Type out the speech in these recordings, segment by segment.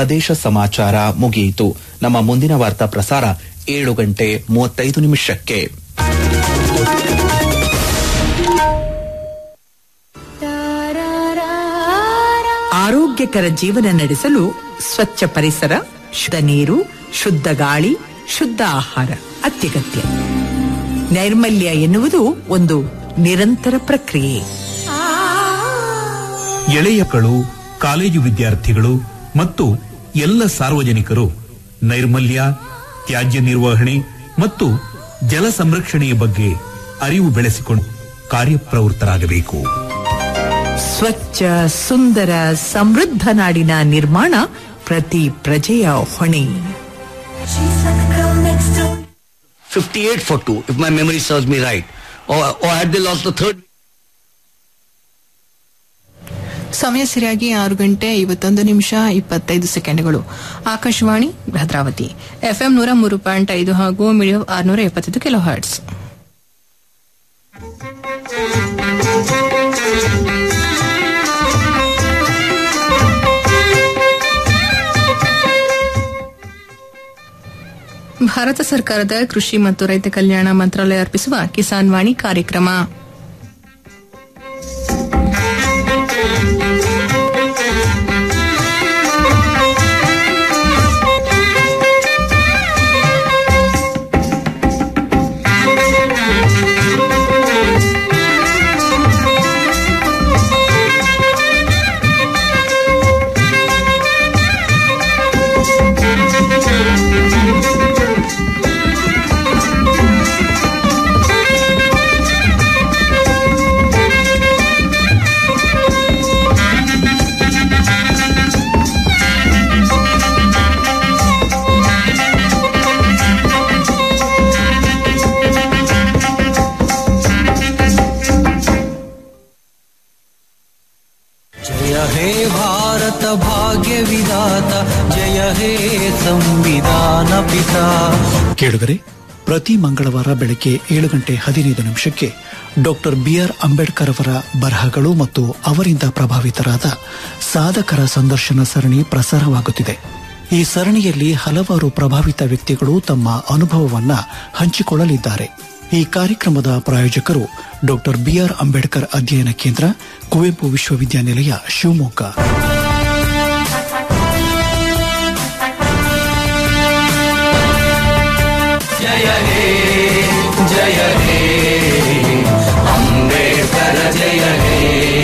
ಪ್ರದೇಶ ಸಮಾಚಾರ ಮುಗಿಯಿತು ನಮ್ಮ ಮುಂದಿನ ವಾರ್ತಾ ಪ್ರಸಾರ ಏಳು ಗಂಟೆ ಮೂವತ್ತೈದು ನಿಮಿಷಕ್ಕೆ ಆರೋಗ್ಯಕರ ಜೀವನ ನಡೆಸಲು ಸ್ವಚ್ಛ ಪರಿಸರ ಶುದ್ಧ ನೀರು ಶುದ್ಧ ಗಾಳಿ ಶುದ್ಧ ಆಹಾರ ಅತ್ಯಗತ್ಯ ನೈರ್ಮಲ್ಯ ಎನ್ನುವುದು ಒಂದು ನಿರಂತರ ಪ್ರಕ್ರಿಯೆ ಎಳೆಯಕಳು ಕಾಲೇಜು ವಿದ್ಯಾರ್ಥಿಗಳು ಮತ್ತು ಎಲ್ಲ ಸಾರ್ವಜನಿಕರು ನೈರ್ಮಲ್ಯ ತ್ಯಾಜ್ಯ ನಿರ್ವಹಣೆ ಮತ್ತು ಜಲ ಸಂರಕ್ಷಣೆಯ ಬಗ್ಗೆ ಅರಿವು ಬೆಳೆಸಿಕೊಂಡು ಕಾರ್ಯಪ್ರವೃತ್ತರಾಗಬೇಕು ಸ್ವಚ್ಛ ಸುಂದರ ಸಮೃದ್ಧ ನಾಡಿನ ನಿರ್ಮಾಣ ಪ್ರತಿ ಪ್ರಜೆಯ ಹೊಣೆ 58 for 2, if my memory serves me right. Or, or had they lost the third? ಸಮಯ ಸರಿಯಾಗಿ ಆರು ಗಂಟೆ ಐವತ್ತೊಂದು ನಿಮಿಷ ಇಪ್ಪತ್ತೈದು ಸೆಕೆಂಡ್ಗಳು ಆಕಾಶವಾಣಿ ಭದ್ರಾವತಿ ಎಫ್ಎಂ ನೂರ ಮೂರು ಪಾಯಿಂಟ್ ಐದು ಹಾಗೂ ಮೀಡಿಯಂ ಆರುನೂರ ಎಪ್ಪತ್ತೈದು ಕಿಲೋ ಹರ್ಟ್ಸ್ ಭಾರತ ಸರ್ಕಾರದ ಕೃಷಿ ಮತ್ತು ರೈತ ಕಲ್ಯಾಣ ಮಂತ್ರಾಲಯ ಅರ್ಪಿಸುವ ಕಿಸಾನ್ ವಾಣಿ ಕಾರ್ಯಕ್ರಮ जय हे भारत भाग्य विधाता जय हे संविधान पिता ಕೇಳುಗರೆ ಪ್ರತಿ ಮಂಗಳವಾರ ಬೆಳಗ್ಗೆ ಏಳು ಗಂಟೆ ಹದಿನೈದು ನಿಮಿಷಕ್ಕೆ ಡಾಕ್ಟರ್ ಬಿಆರ್ ಅಂಬೇಡ್ಕರ್ ಅವರ ಬರಹಗಳು ಮತ್ತು ಅವರಿಂದ ಪ್ರಭಾವಿತರಾದ ಸಾಧಕರ ಸಂದರ್ಶನ ಸರಣಿ ಪ್ರಸಾರವಾಗುತ್ತಿದೆ ಈ ಸರಣಿಯಲ್ಲಿ ಹಲವಾರು ಪ್ರಭಾವಿತ ವ್ಯಕ್ತಿಗಳು ತಮ್ಮ ಅನುಭವವನ್ನ ಹಂಚಿಕೊಳ್ಳಲಿದ್ದಾರೆ ಈ ಕಾರ್ಯಕ್ರಮದ ಪ್ರಾಯೋಜಕರು ಡಾಕ್ಟರ್ ಬಿಆರ್ ಅಂಬೇಡ್ಕರ್ ಅಧ್ಯಯನ ಕೇಂದ್ರ ಕುವೆಂಪು ವಿಶ್ವವಿದ್ಯಾನಿಲಯ ಶಿವಮೊಗ್ಗ जय हे जय हे अंबेडकर जय हे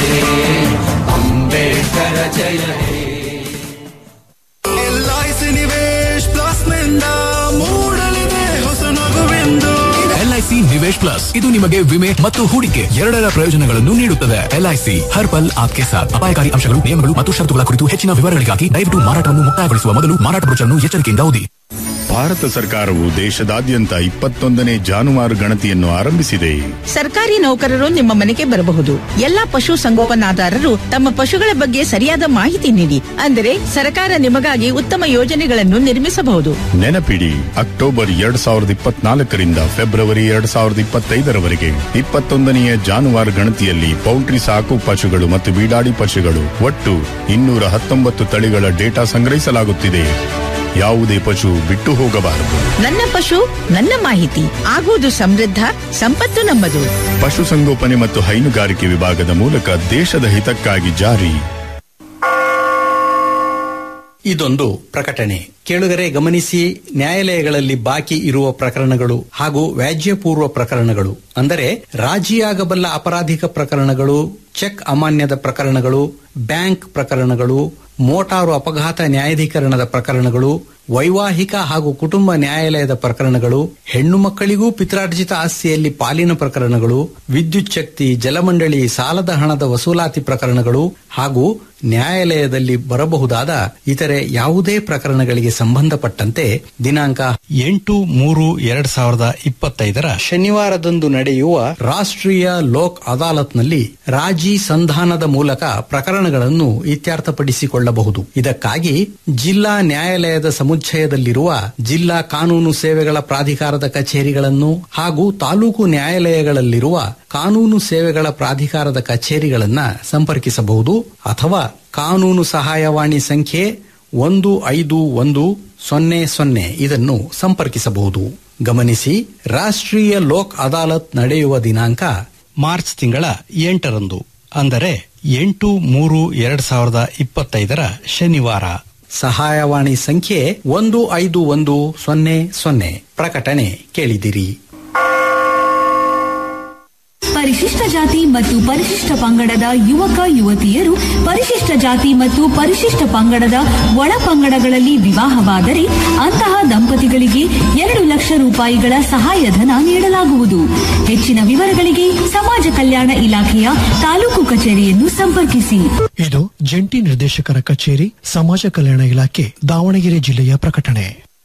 अंबेडकर जय हे ಎಲ್ಐಸಿ ನಿವೇಶ್ ಪ್ಲಸ್ ನಿಂದ ಮೂಡಲಿದೆ ಹೊಸ ನಗುವೆಂದು ಎಲ್ಐಸಿ ನಿವೇಶ್ ಪ್ಲಸ್ ಇದು ನಿಮಗೆ ವಿಮೆ ಮತ್ತು ಹೂಡಿಕೆ ಎರಡರ ಪ್ರಯೋಜನಗಳನ್ನು ನೀಡುತ್ತದೆ ಎಲ್ಐಸಿ ಹರ್ ಪಲ್ ಆಪ್ಕೆ ಸಾಥ್ ಅಪಾಯಕಾರಿ ಅಂಶಗಳು ನಿಯಮಗಳು ಮತ್ತು ಷರತ್ತುಗಳ ಕುರಿತು ಹೆಚ್ಚಿನ ವಿವರಗಳಿಗಾಗಿ ದಯವಿಟ್ಟು ಮಾರಾಟವನ್ನು ಮುಕ್ತಾಯಗೊಳಿಸುವ ಮೊದಲು ಮಾರಾಟ ಬ್ರೋಚರ್ನ್ನು ಎಚ್ಚರಿಕೆಯಿಂದ ಓದಿ ಭಾರತ ಸರ್ಕಾರವು ದೇಶದಾದ್ಯಂತ ಇಪ್ಪತ್ತೊಂದನೇ ಜಾನುವಾರು ಗಣತಿಯನ್ನು ಆರಂಭಿಸಿದೆ ಸರ್ಕಾರಿ ನೌಕರರು ನಿಮ್ಮ ಮನೆಗೆ ಬರಬಹುದು ಎಲ್ಲಾ ಪಶು ಸಂಗೋಪನಾದಾರರು ತಮ್ಮ ಪಶುಗಳ ಬಗ್ಗೆ ಸರಿಯಾದ ಮಾಹಿತಿ ನೀಡಿ ಅಂದರೆ ಸರ್ಕಾರ ನಿಮಗಾಗಿ ಉತ್ತಮ ಯೋಜನೆಗಳನ್ನು ನಿರ್ಮಿಸಬಹುದು ನೆನಪಿಡಿ ಅಕ್ಟೋಬರ್ ಎರಡ್ ಸಾವಿರದ ಇಪ್ಪತ್ನಾಲ್ಕರಿಂದ ಫೆಬ್ರವರಿ ಎರಡ್ ಸಾವಿರದ ಇಪ್ಪತ್ತೈದರವರೆಗೆ ಇಪ್ಪತ್ತೊಂದನೆಯ ಜಾನುವಾರು ಗಣತಿಯಲ್ಲಿ ಪೌಲ್ಟ್ರಿ ಸಾಕು ಪಶುಗಳು ಮತ್ತು ಬೀಡಾಡಿ ಪಶುಗಳು ಒಟ್ಟು ಇನ್ನೂರ ಹತ್ತೊಂಬತ್ತು ತಳಿಗಳ ಡೇಟಾ ಸಂಗ್ರಹಿಸಲಾಗುತ್ತಿದೆ ಯಾವುದೇ ಪಶು ಬಿಟ್ಟು ಹೋಗಬಾರದು ನನ್ನ ಪಶು ನನ್ನ ಮಾಹಿತಿ ಆಗುವುದು ಸಮೃದ್ಧ ಸಂಪತ್ತು ನಮ್ಮದು ಪಶುಸಂಗೋಪನೆ ಮತ್ತು ಹೈನುಗಾರಿಕೆ ವಿಭಾಗದ ಮೂಲಕ ದೇಶದ ಹಿತಕ್ಕಾಗಿ ಜಾರಿ ಇದೊಂದು ಪ್ರಕಟಣೆ ಕೇಳುಗರೆ ಗಮನಿಸಿ ನ್ಯಾಯಾಲಯಗಳಲ್ಲಿ ಬಾಕಿ ಇರುವ ಪ್ರಕರಣಗಳು ಹಾಗೂ ವ್ಯಾಜ್ಯಪೂರ್ವ ಪ್ರಕರಣಗಳು ಅಂದರೆ ರಾಜಿಯಾಗಬಲ್ಲ ಅಪರಾಧಿಕ ಪ್ರಕರಣಗಳು ಚೆಕ್ ಅಮಾನ್ಯದ ಪ್ರಕರಣಗಳು ಬ್ಯಾಂಕ್ ಪ್ರಕರಣಗಳು ಮೋಟಾರು ಅಪಘಾತ ನ್ಯಾಯಾಧೀಕರಣದ ಪ್ರಕರಣಗಳು ವೈವಾಹಿಕ ಹಾಗೂ ಕುಟುಂಬ ನ್ಯಾಯಾಲಯದ ಪ್ರಕರಣಗಳು ಹೆಣ್ಣು ಮಕ್ಕಳಿಗೂ ಪಿತ್ರಾರ್ಜಿತ ಆಸ್ತಿಯಲ್ಲಿ ಪಾಲಿನ ಪ್ರಕರಣಗಳು ವಿದ್ಯುತ್ ಶಕ್ತಿ ಜಲಮಂಡಳಿ ಸಾಲದ ಹಣದ ವಸೂಲಾತಿ ಪ್ರಕರಣಗಳು ಹಾಗೂ ನ್ಯಾಯಾಲಯದಲ್ಲಿ ಬರಬಹುದಾದ ಇತರೆ ಯಾವುದೇ ಪ್ರಕರಣಗಳಿಗೆ ಸಂಬಂಧಪಟ್ಟಂತೆ ದಿನಾಂಕ ಎಂಟು ಮೂರು ಎರಡ್ ಸಾವಿರದ ಇಪ್ಪತ್ತೈದರ ಶನಿವಾರದಂದು ನಡೆಯುವ ರಾಷ್ಟ್ರೀಯ ಲೋಕ್ ಅದಾಲತ್ನಲ್ಲಿ ರಾಜಿ ಸಂಧಾನದ ಮೂಲಕ ಪ್ರಕರಣಗಳನ್ನು ಇತ್ಯರ್ಥಪಡಿಸಿಕೊಳ್ಳಬಹುದು ಇದಕ್ಕಾಗಿ ಜಿಲ್ಲಾ ನ್ಯಾಯಾಲಯದ ಸಮುಚ್ಚಯದಲ್ಲಿರುವ ಜಿಲ್ಲಾ ಕಾನೂನು ಸೇವೆಗಳ ಪ್ರಾಧಿಕಾರದ ಕಚೇರಿಗಳನ್ನು ಹಾಗೂ ತಾಲೂಕು ನ್ಯಾಯಾಲಯಗಳಲ್ಲಿರುವ ಕಾನೂನು ಸೇವೆಗಳ ಪ್ರಾಧಿಕಾರದ ಕಚೇರಿಗಳನ್ನ ಸಂಪರ್ಕಿಸಬಹುದು ಅಥವಾ ಕಾನೂನು ಸಹಾಯವಾಣಿ ಸಂಖ್ಯೆ ಒಂದು ಐದು ಒಂದು ಸೊನ್ನೆ ಸೊನ್ನೆ ಇದನ್ನು ಸಂಪರ್ಕಿಸಬಹುದು ಗಮನಿಸಿ ರಾಷ್ಟ್ರೀಯ ಲೋಕ್ ಅದಾಲತ್ ನಡೆಯುವ ದಿನಾಂಕ ಮಾರ್ಚ್ ತಿಂಗಳ ಎಂಟರಂದು ಅಂದರೆ ಎಂಟು ಮೂರು ಎರಡ್ ಸಾವಿರದ ಇಪ್ಪತ್ತೈದರ ಶನಿವಾರ ಸಹಾಯವಾಣಿ ಸಂಖ್ಯೆ ಒಂದು ಐದು ಒಂದು ಸೊನ್ನೆ ಸೊನ್ನೆ ಪ್ರಕಟಣೆ ಕೇಳಿದಿರಿ ಪರಿಶಿಷ್ಟ ಜಾತಿ ಮತ್ತು ಪರಿಶಿಷ್ಟ ಪಂಗಡದ ಯುವಕ ಯುವತಿಯರು ಪರಿಶಿಷ್ಟ ಜಾತಿ ಮತ್ತು ಪರಿಶಿಷ್ಟ ಪಂಗಡದ ಒಳ ಪಂಗಡಗಳಲ್ಲಿ ವಿವಾಹವಾದರೆ ಅಂತಹ ದಂಪತಿಗಳಿಗೆ ಎರಡು ಲಕ್ಷ ರೂಪಾಯಿಗಳ ಸಹಾಯಧನ ನೀಡಲಾಗುವುದು ಹೆಚ್ಚಿನ ವಿವರಗಳಿಗೆ ಸಮಾಜ ಕಲ್ಯಾಣ ಇಲಾಖೆಯ ತಾಲೂಕು ಕಚೇರಿಯನ್ನು ಸಂಪರ್ಕಿಸಿ ಇದು ಜಂಟಿ ನಿರ್ದೇಶಕರ ಕಚೇರಿ ಸಮಾಜ ಕಲ್ಯಾಣ ಇಲಾಖೆ ದಾವಣಗೆರೆ ಜಿಲ್ಲೆಯ ಪ್ರಕಟಣೆ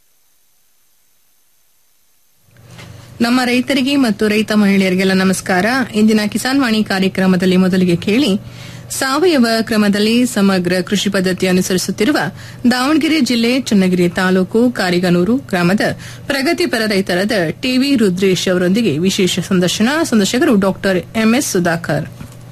ನಮ್ಮ ರೈತರಿಗೆ ಮತ್ತು ರೈತ ಮಹಿಳೆಯರಿಗೆಲ್ಲ ನಮಸ್ಕಾರ ಇಂದಿನ ಕಿಸಾನ್ ವಾಣಿ ಕಾರ್ಯಕ್ರಮದಲ್ಲಿ ಮೊದಲಿಗೆ ಕೇಳಿ ಸಾವಯವ ಕ್ರಮದಲ್ಲಿ ಸಮಗ್ರ ಕೃಷಿ ಪದ್ಧತಿ ಅನುಸರಿಸುತ್ತಿರುವ ದಾವಣಗೆರೆ ಜಿಲ್ಲೆ ಚನ್ನಗಿರಿ ತಾಲೂಕು ಕಾರಿಗನೂರು ಗ್ರಾಮದ ಪ್ರಗತಿಪರ ರೈತರಾದ ಟಿವಿ ರುದ್ರೇಶ್ ಅವರೊಂದಿಗೆ ವಿಶೇಷ ಸಂದರ್ಶನ ಸಂದರ್ಶಕರು ಡಾಕ್ಟರ್ ಎಂಎಸ್ ಸುಧಾಕರ್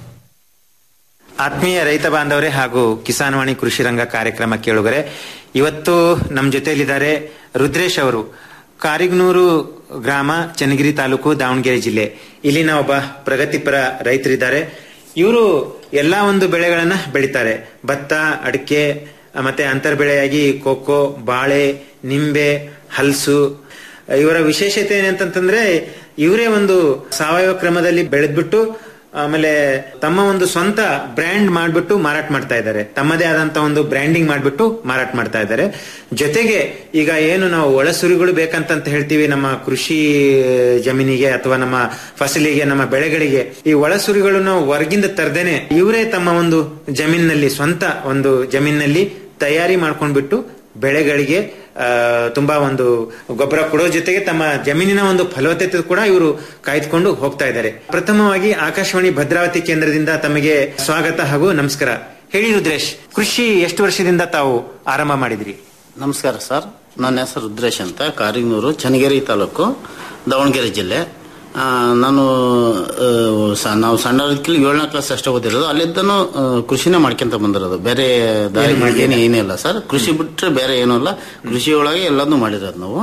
ಆತ್ಮೀಯ ರೈತ ಬಾಂಧವರೇ ಹಾಗೂ ಕಿಸಾನ್ ವಾಣಿ ಕೃಷಿ ರಂಗ ಕಾರ್ಯಕ್ರಮ ಕೇಳುಗರೆ ಇವತ್ತು ನಮ್ಮ ಜೊತೆಯಲ್ಲಿದ್ದಾರೆ ರುದ್ರೇಶ್ ಅವರು ಕಾರಿಗ್ನೂರು ಗ್ರಾಮ ಚನ್ನಗಿರಿ ತಾಲೂಕು ದಾವಣಗೆರೆ ಜಿಲ್ಲೆ ಇಲ್ಲಿನ ಒಬ್ಬ ಪ್ರಗತಿಪರ ರೈತರಿದ್ದಾರೆ ಇವರು ಎಲ್ಲಾ ಒಂದು ಬೆಳೆಗಳನ್ನ ಬೆಳಿತಾರೆ ಭತ್ತ ಅಡಿಕೆ ಮತ್ತೆ ಅಂತರ್ ಬೆಳೆಯಾಗಿ ಕೊಕ್ಕೋ ಬಾಳೆ ನಿಂಬೆ ಹಲಸು ಇವರ ವಿಶೇಷತೆ ಏನಂತಂದ್ರೆ ಇವರೇ ಒಂದು ಸಾವಯವ ಕ್ರಮದಲ್ಲಿ ಬೆಳೆದ್ಬಿಟ್ಟು ಆಮೇಲೆ ತಮ್ಮ ಒಂದು ಸ್ವಂತ ಬ್ರ್ಯಾಂಡ್ ಮಾಡ್ಬಿಟ್ಟು ಮಾರಾಟ ಮಾಡ್ತಾ ಇದ್ದಾರೆ ತಮ್ಮದೇ ಆದಂತ ಒಂದು ಬ್ರ್ಯಾಂಡಿಂಗ್ ಮಾಡ್ಬಿಟ್ಟು ಮಾರಾಟ ಮಾಡ್ತಾ ಇದ್ದಾರೆ ಜೊತೆಗೆ ಈಗ ಏನು ನಾವು ಒಳಸುರಿಗಳು ಬೇಕಂತಂತ ಹೇಳ್ತೀವಿ ನಮ್ಮ ಕೃಷಿ ಜಮೀನಿಗೆ ಅಥವಾ ನಮ್ಮ ಫಸಲಿಗೆ ನಮ್ಮ ಬೆಳೆಗಳಿಗೆ ಈ ಒಳಸುರಿಗಳನ್ನು ಹೊರಗಿಂದ ತರದೇನೆ ಇವರೇ ತಮ್ಮ ಒಂದು ಜಮೀನಿನಲ್ಲಿ ಸ್ವಂತ ಒಂದು ಜಮೀನಿನಲ್ಲಿ ತಯಾರಿ ಮಾಡ್ಕೊಂಡ್ಬಿಟ್ಟು ಬೆಳೆಗಳಿಗೆ ಆ, ತುಂಬಾ ಒಂದು ಗೊಬ್ಬರ ಕೊಡೋ ಜೊತೆಗೆ ತಮ್ಮ ಜಮೀನಿನ ಒಂದು ಫಲವತ್ತತೆ ಕೂಡ ಇವರು ಕಾಯ್ದುಕೊಂಡು ಹೋಗ್ತಾ ಇದ್ದಾರೆ ಪ್ರಥಮವಾಗಿ ಆಕಾಶವಾಣಿ ಭದ್ರಾವತಿ ಕೇಂದ್ರದಿಂದ ತಮಗೆ ಸ್ವಾಗತ ಹಾಗೂ ನಮಸ್ಕಾರ ಹೇಳಿ ರುದ್ರೇಶ್ ಕೃಷಿ ಎಷ್ಟು ವರ್ಷದಿಂದ ತಾವು ಆರಂಭ ಮಾಡಿದ್ರಿ ನಮಸ್ಕಾರ ಸರ್ ನನ್ನ ಹೆಸರು ರುದ್ರೇಶ್ ಅಂತ ಕಾರಿಗ್ನೂರು ಚನ್ನಗಿರಿ ತಾಲೂಕು ದಾವಣಗೆರೆ ಜಿಲ್ಲೆ ಆ, ನಾನು ಆ, ಸ- ನಾವು ಸಣ್ಣದಕ್ಕಿಲ್ಲಿ ಏಳನೇ ಕ್ಲಾಸ್ ಅಷ್ಟೇ ಓದಿರೋದು ಅಲ್ಲಿದ್ದನು ಆ, ಕೃಷಿನೇ ಮಾಡ್ಕೊಂತ ಬಂದಿರೋದು ಬೇರೆ ದಾರಿ ಏನು ಏನಿಲ್ಲ ಸರ್ ಕೃಷಿ ಬಿಟ್ರೆ ಬೇರೆ ಏನೂ ಇಲ್ಲ ಕೃಷಿ ಒಳಗೆ ಎಲ್ಲದನ್ನೂ ಮಾಡಿರೋದು ನಾವು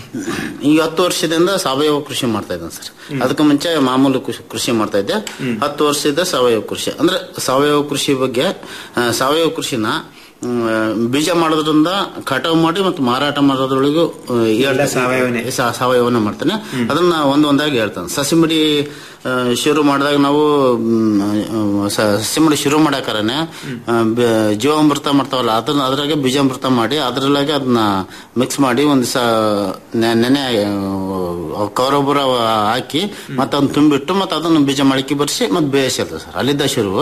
ಈಗ ಹತ್ತು ವರ್ಷದಿಂದ ಸಾವಯವ ಕೃಷಿ ಮಾಡ್ತಾ ಇದ್ದೇನೆ ಸರ್ ಅದಕ್ಕೆ ಮುಂಚೆ ಮಾಮೂಲು ಕೃಷಿ- ಕೃಷಿ ಮಾಡ್ತಾ ಇದ್ದೆ ಹತ್ತು ವರ್ಷದಿಂದ ಸಾವಯವ ಕೃಷಿ ಅಂದ್ರೆ ಸಾವಯವ ಕೃಷಿ ಬಗ್ಗೆ ಆ, ಸಾವಯವ ಕೃಷಿನ ಮ್, ಬೀಜ ಮಾಡೋದ್ರಿಂದ ಕಟಾವು ಮಾಡಿ ಮತ್ತು ಮಾರಾಟ ಮಾಡೋದ್ರೊಳಗೂ ಆ, ಹೇಳ್ತೇನೆ. ಸಾವಯವನೇ. ಸಾ- ಸಾವಯವನ್ನ ಮಾಡ್ತೇನೆ ಅದನ್ನ ಒಂದ್ ಒಂದಾಗಿ ಹೇಳ್ತೇನೆ ಸಸಿ ಮಡಿ ಆ, ಶುರು ಮಾಡಿದಾಗ ನಾವು ಮ್, ಸ- ಸಸಿ ಮಡಿ ಶುರು ಮಾಡಾಕರನೆ ಆ, ಬ- ಜೀವಾಮೃತ ಮಾಡ್ತಾವಲ್ಲ ಅದನ್ನ ಅದ್ರಾಗೆ ಬೀಜಾಮೃತ ಮಾಡಿ ಅದ್ರೊಳಗೆ ಅದನ್ನ ಮಿಕ್ಸ್ ಮಾಡಿ ಒಂದ್ ದಿವಸ ನೆನೆ ಕವರೊಬ್ಬರ ಹಾಕಿ ಮತ್ತೆ ಅದನ್ನ ತುಂಬಿಟ್ಟು ಮತ್ತೆ ಅದನ್ನ ಬೀಜ ಮಳಕಿ ಬರ್ಸಿ ಮತ್ತೆ ಬೇಯಿಸಿರ್ತದೆ ಸರ್ ಅಲ್ಲಿದ್ದ ಶುರು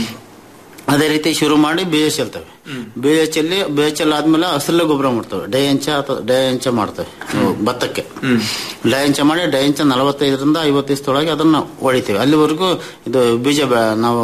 ಅದೇ ರೀತಿ ಶುರು ಮಾಡಿ ಬೇಯ ಚೆಲ್ತವೆ ಬೇಯ ಚೆಲ್ಲಿ ಬೇಯ ಚೆಲ್ಲಾದ್ಮೇಲೆ ಹಸಿರಲೆ ಗೊಬ್ಬರ ಮಾಡ್ತವೆ ಡಯಂಚ ಅಥವಾ ಡಯಂಚ ಮಾಡ್ತವೆ ಅವು ಭತ್ತಕ್ಕೆ ಡಯಂಚ ಮಾಡಿ ಡಯಂಚ ನಲವತ್ತೈದರಿಂದ ಐವತ್ತು ದಿವಸದೊಳಗೆ ಅದನ್ನ ಹೊಡಿತೇವೆ ಅಲ್ಲಿವರೆಗೂ ಇದು ಬೀಜ ಬೆ- ನಾವು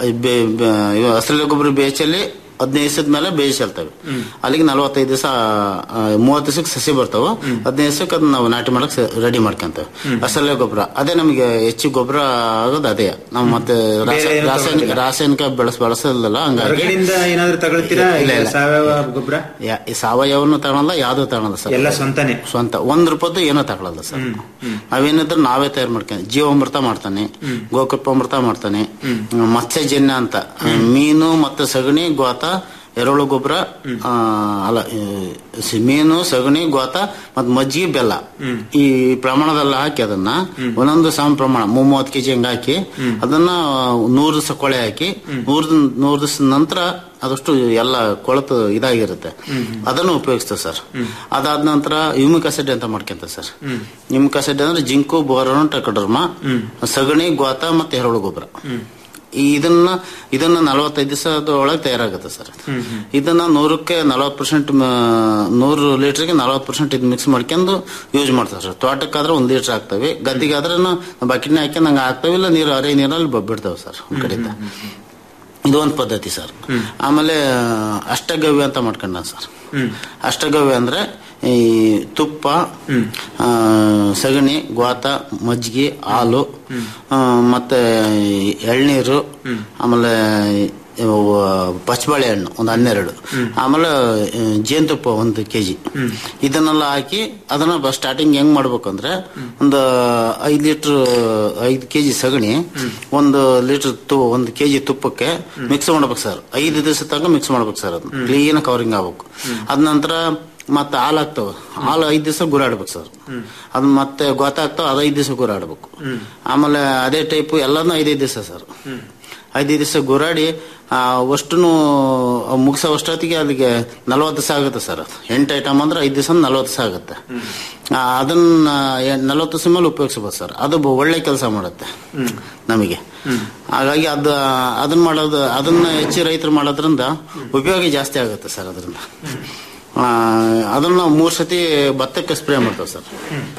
ಹಸಿರಲೆ ಗೊಬ್ಬರ ಬೇಯ ಚೆಲ್ಲಿ ಹದಿನೈದು ದಿವಸದ ಮೇಲೆ ಬೇಯ ಚೆಲ್ತವೆ ಅಲ್ಲಿಗೆ ನಲವತ್ತೈದು ದಿವಸ ಮೂವತ್ತು ದಿವಸಕ್ಕೆ ಸಸಿ ಬರ್ತಾವ ಹದಿನೈದು ದಿವಸಕ್ಕೆ ಅದನ್ನ ನಾವು ನಾಟಿ ಮಾಡಕ್ ರೆಡಿ ಮಾಡ್ಕೊಂತೇವೆ ಹಸರಲೆ ಗೊಬ್ಬರ ಅದೇ ನಮಗೆ ಹೆಚ್ಚು ಗೊಬ್ಬರ ಆಗೋದು ಅದೇ ನಾವು ಮತ್ತೆ ರಾಸ- ಬೇರೆ ಏನು ರಾಸಾಯನಿಕ ತಗೊಳ್ತೀರಾ? ರಾಸಾಯನಿಕ ಬೆಳೆಸ್ ಬಳಸೋದಿಲ್ಲ ಹಂಗಾಗಿ ಹೊರಗಡೆಯಿಂದ ಏನಾದ್ರು ತಗೊಳ್ತೀರಾ ಇಲ್ಲ, ಇಲ್ಲ. ಸಾವಯವ ಗೊಬ್ಬರ ಯಾ- ಈ ಸಾವಯವನು ತಗೊಳಲ್ಲ ಯಾವ್ದು ತಗೊಳಲ್ಲ ಸರ್ ಎಲ್ಲ ಸ್ವಂತನೇ ಸ್ವಂತ ಒಂದ್ ರೂಪಾಯಿ ಏನೋ ತಗೊಳಲ್ಲ ಸರ್ ನಾವೇನಿದ್ರೆ ನಾವೇ ತಯಾರು ಮಾಡ್ಕೊಂಡು ಜೀವಾಮೃತ ಮಾಡ್ತಾನೆ ಗೋಕೃಪಾಮೃತ ಮಾಡ್ತಾನೆ ಮತ್ಸ್ಯಜನ್ಯ ಅಂತ ಮೀನು ಮತ್ತೆ ಸಗಣಿ ಗೋತ ಎರೆಹುಳು ಗೊಬ್ಬರ ಆ, ಅಲ್ಲ ಈ ಸಿ- ಮೀನು ಸಗಣಿ ಗೋತ ಮತ್ ಮಜ್ಜಿಗೆ ಬೆಲ್ಲ ಈ ಪ್ರಮಾಣದಲ್ಲಿ ಹಾಕಿ ಅದನ್ನ ಒಂದೊಂದು ಸಮ ಪ್ರಮಾಣ ಮೂವತ್ತು ಕೆಜಿ ಹಂಗ ಹಾಕಿ ಅದನ್ನ ನೂರು ದಿವಸ ಕೊಳೆ ಹಾಕಿ ನೂರ್ ದಿನ- ನೂರ್ ದಿವಸದ ನಂತರ ಅದಷ್ಟು ಎಲ್ಲ ಕೊಳತು ಇದಾಗಿರುತ್ತೆ ಅದನ್ನು ಉಪಯೋಗಿಸ್ತೇವೆ ಸರ್ ಅದಾದ ನಂತರ ಯುಮಿಕ್ ಅಸಿಡ್ ಅಂತ ಮಾಡ್ಕೊಂತ ಸರ್ ಯುಮಿಕ್ ಅಸಿಡ್ ಅಂದ್ರೆ ಜಿಂಕು ಬೋರೋನ್ ಟಕಡರ್ಮ ಸಗಣಿ ಗೋತ ಮತ್ತೆ ಎರೆಹುಳು ಗೊಬ್ಬರ ಈ ಇದನ್ನ ಇದನ್ನ ನಲವತ್ತೈದು ದಿವಸದ ಒಳಗೆ ತಯಾರಾಗುತ್ತೆ ಸರ್ ಇದನ್ನ ನೂರಕ್ಕೆ ನಲವತ್ತು ಪರ್ಸೆಂಟ್ ನೂರು ಲೀಟರ್ಗೆ ನಲವತ್ತು ಪರ್ಸೆಂಟ್ ಇದು ಮಿಕ್ಸ್ ಮಾಡ್ಕೊಂಡು ಯೂಸ್ ಮಾಡ್ತಾರೆ ಸರ್ ತೋಟಕ್ಕಾದ್ರೆ ಒಂದು ಲೀಟರ್ ಹಾಕ್ತೇವೆ ಗದ್ದಿಗಾದ್ರೆ ಬಕೆಟ್ನ ಹಾಕ್ಯಂಡ್ ಹಂಗೆ ಹಾಕ್ತೇವೆ ಇಲ್ಲ ನೀರು ಅರೆ ನೀರಲ್ಲಿ ಬ- ಬಿಡ್ತೇವೆ ಸರ್ ಒಂದ್ ಕಡೆಯಿಂದ ಇದು ಒಂದು ಪದ್ಧತಿ ಸರ್ ಆಮೇಲೆ ಅಷ್ಟಗವ್ಯ ಅಂತ ಮಾಡ್ಕೊಂಡ ಸರ್ ಅಷ್ಟಗವ್ಯ ಅಂದ್ರೆ ಈ ತುಪ್ಪ ಆ, ಸಗಣಿ ಗ್ವಾತ ಮಜ್ಜಿಗೆ ಹಾಲು ಆ, ಮತ್ತೆ ಎಳ್ನೀರು ಆಮೇಲೆ ಪಚ್ಚಬಾಳೆ ಹಣ್ಣು ಒಂದು ಹನ್ನೆರಡು ಆಮೇಲೆ ಆ, ಜೇನುತುಪ್ಪ ಒಂದು ಕೆಜಿ ಇದನ್ನೆಲ್ಲ ಹಾಕಿ ಅದನ್ನ ಸ್ಟಾರ್ಟಿಂಗ್ ಹೆಂಗ್ ಮಾಡ್ಬೇಕಂದ್ರೆ ಒಂದು ಐದ್ ಲೀಟರ್ ಐದು ಕೆಜಿ ಸಗಣಿ ಒಂದು ಲೀಟರ್ ತು ಒಂದು ಕೆಜಿ ತುಪ್ಪಕ್ಕೆ ಮಿಕ್ಸ್ ಮಾಡ್ಬೇಕು ಸರ್ ಐದು ದಿವಸ ತನಕ ಮಿಕ್ಸ್ ಮಾಡ್ಬೇಕು ಸರ್ ಅದನ್ನ ಕ್ಲೀನ್ ಕವರಿಂಗ್ ಆಗ್ಬೇಕು ಅದ ನಂತರ ಮತ್ತೆ ಹಾಲು ಆಗ್ತಾವ ಹಾಲು ಐದ್ ದಿವಸ ಗುರಾಡ್ಬೇಕು ಸರ್ ಅದ್ ಮತ್ತೆ ಗೊತ್ತಾಗ್ತಾವ ಅದ್ ಐದ್ ದಿವಸ ಗುರಾಡ್ಬೇಕು ಆಮೇಲೆ ಅದೇ ಟೈಪ್ ಎಲ್ಲಾನು ಐದೈದು ದಿವಸ ಸರ್ ಐದೈದು ದಿವಸ ಗುರಾಡಿ ಅಷ್ಟನ್ನು ಮುಗಿಸೋ ಅಷ್ಟೊತ್ತಿಗೆ ಅಲ್ಲಿಗೆ ನಲ್ವತ್ತು ದಿವಸ ಆಗುತ್ತೆ ಸರ್ ಅದು ಎಂಟು ಐಟಮ್ ಅಂದ್ರೆ ಐದು ದಿವಸ ನಲ್ವತ್ತು ದಿವಸ ಆಗುತ್ತೆ ಆ, ಅದನ್ನ ಎ- ನಲ್ವತ್ತು ದಿವಸ ಮೇಲೆ ಉಪಯೋಗಿಸ್ಬೋದು ಸರ್ ಅದು ಬ- ಒಳ್ಳೆ ಕೆಲಸ ಮಾಡುತ್ತೆ ನಮಗೆ ಹಾಗಾಗಿ ಅದು ಅದನ್ನ ಮಾಡೋದು ಅದನ್ನ ಹೆಚ್ಚು ರೈತರು ಮಾಡೋದ್ರಿಂದ ಉಪಯೋಗ ಜಾಸ್ತಿ ಆಗುತ್ತೆ ಸರ್ ಅದರಿಂದ ಆ, ಅದನ್ನ ಮೂರ್ ಸತಿ ಭತ್ತಕ್ಕೆ ಸ್ಪ್ರೇ ಮಾಡ್ತೇವೆ ಸರ್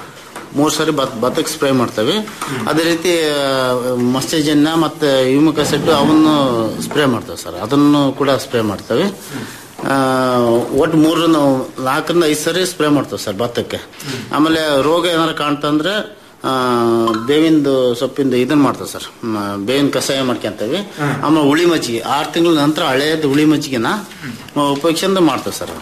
ಮೂರ್ ಸರಿ ಭತ್ ಭತ್ತಕ್ಕೆ ಸ್ಪ್ರೇ ಮಾಡ್ತೇವೆ ಅದೇ ರೀತಿ ಆ, ಮತ್ಸ್ಯಜನ್ಯ ಮತ್ತೆ ಯುಮಿಕ ಸೆಟ್ಟು ಅವನ್ನು ಸ್ಪ್ರೇ ಮಾಡ್ತೇವೆ ಸರ್ ಅದನ್ನು ಕೂಡ ಸ್ಪ್ರೇ ಮಾಡ್ತೇವೆ ಆ, ಒಟ್ಟು ಮೂರರಿಂದ ನಾಲ್ಕರಿಂದ ಐದು ಸರಿ ಸ್ಪ್ರೇ ಮಾಡ್ತೇವೆ ಸರ್ ಭತ್ತಕ್ಕೆ ಆಮೇಲೆ ರೋಗ ಏನಾರು ಕಾಣ್ತಂದ್ರೆ ಆ, ಬೇವಿಂದು ಸೊಪ್ಪಿಂದು ಇದನ್ನ ಮಾಡ್ತೇವೆ ಸರ್ ಮ, ಬೇವಿನ ಕಷಾಯ ಮಾಡ್ಕೊಂತೇವೆ ಆಮೇಲೆ ಹುಳಿ ಮಜ್ಜಿಗೆ ಆರು ತಿಂಗಳ ನಂತರ ಹಳೆಯದು ಹುಳಿ ಮಜ್ಜಿಗೆನ ಉಪಯೋಗಿಸಿಂದ ಮಾಡ್ತೇವೆ ಸರ್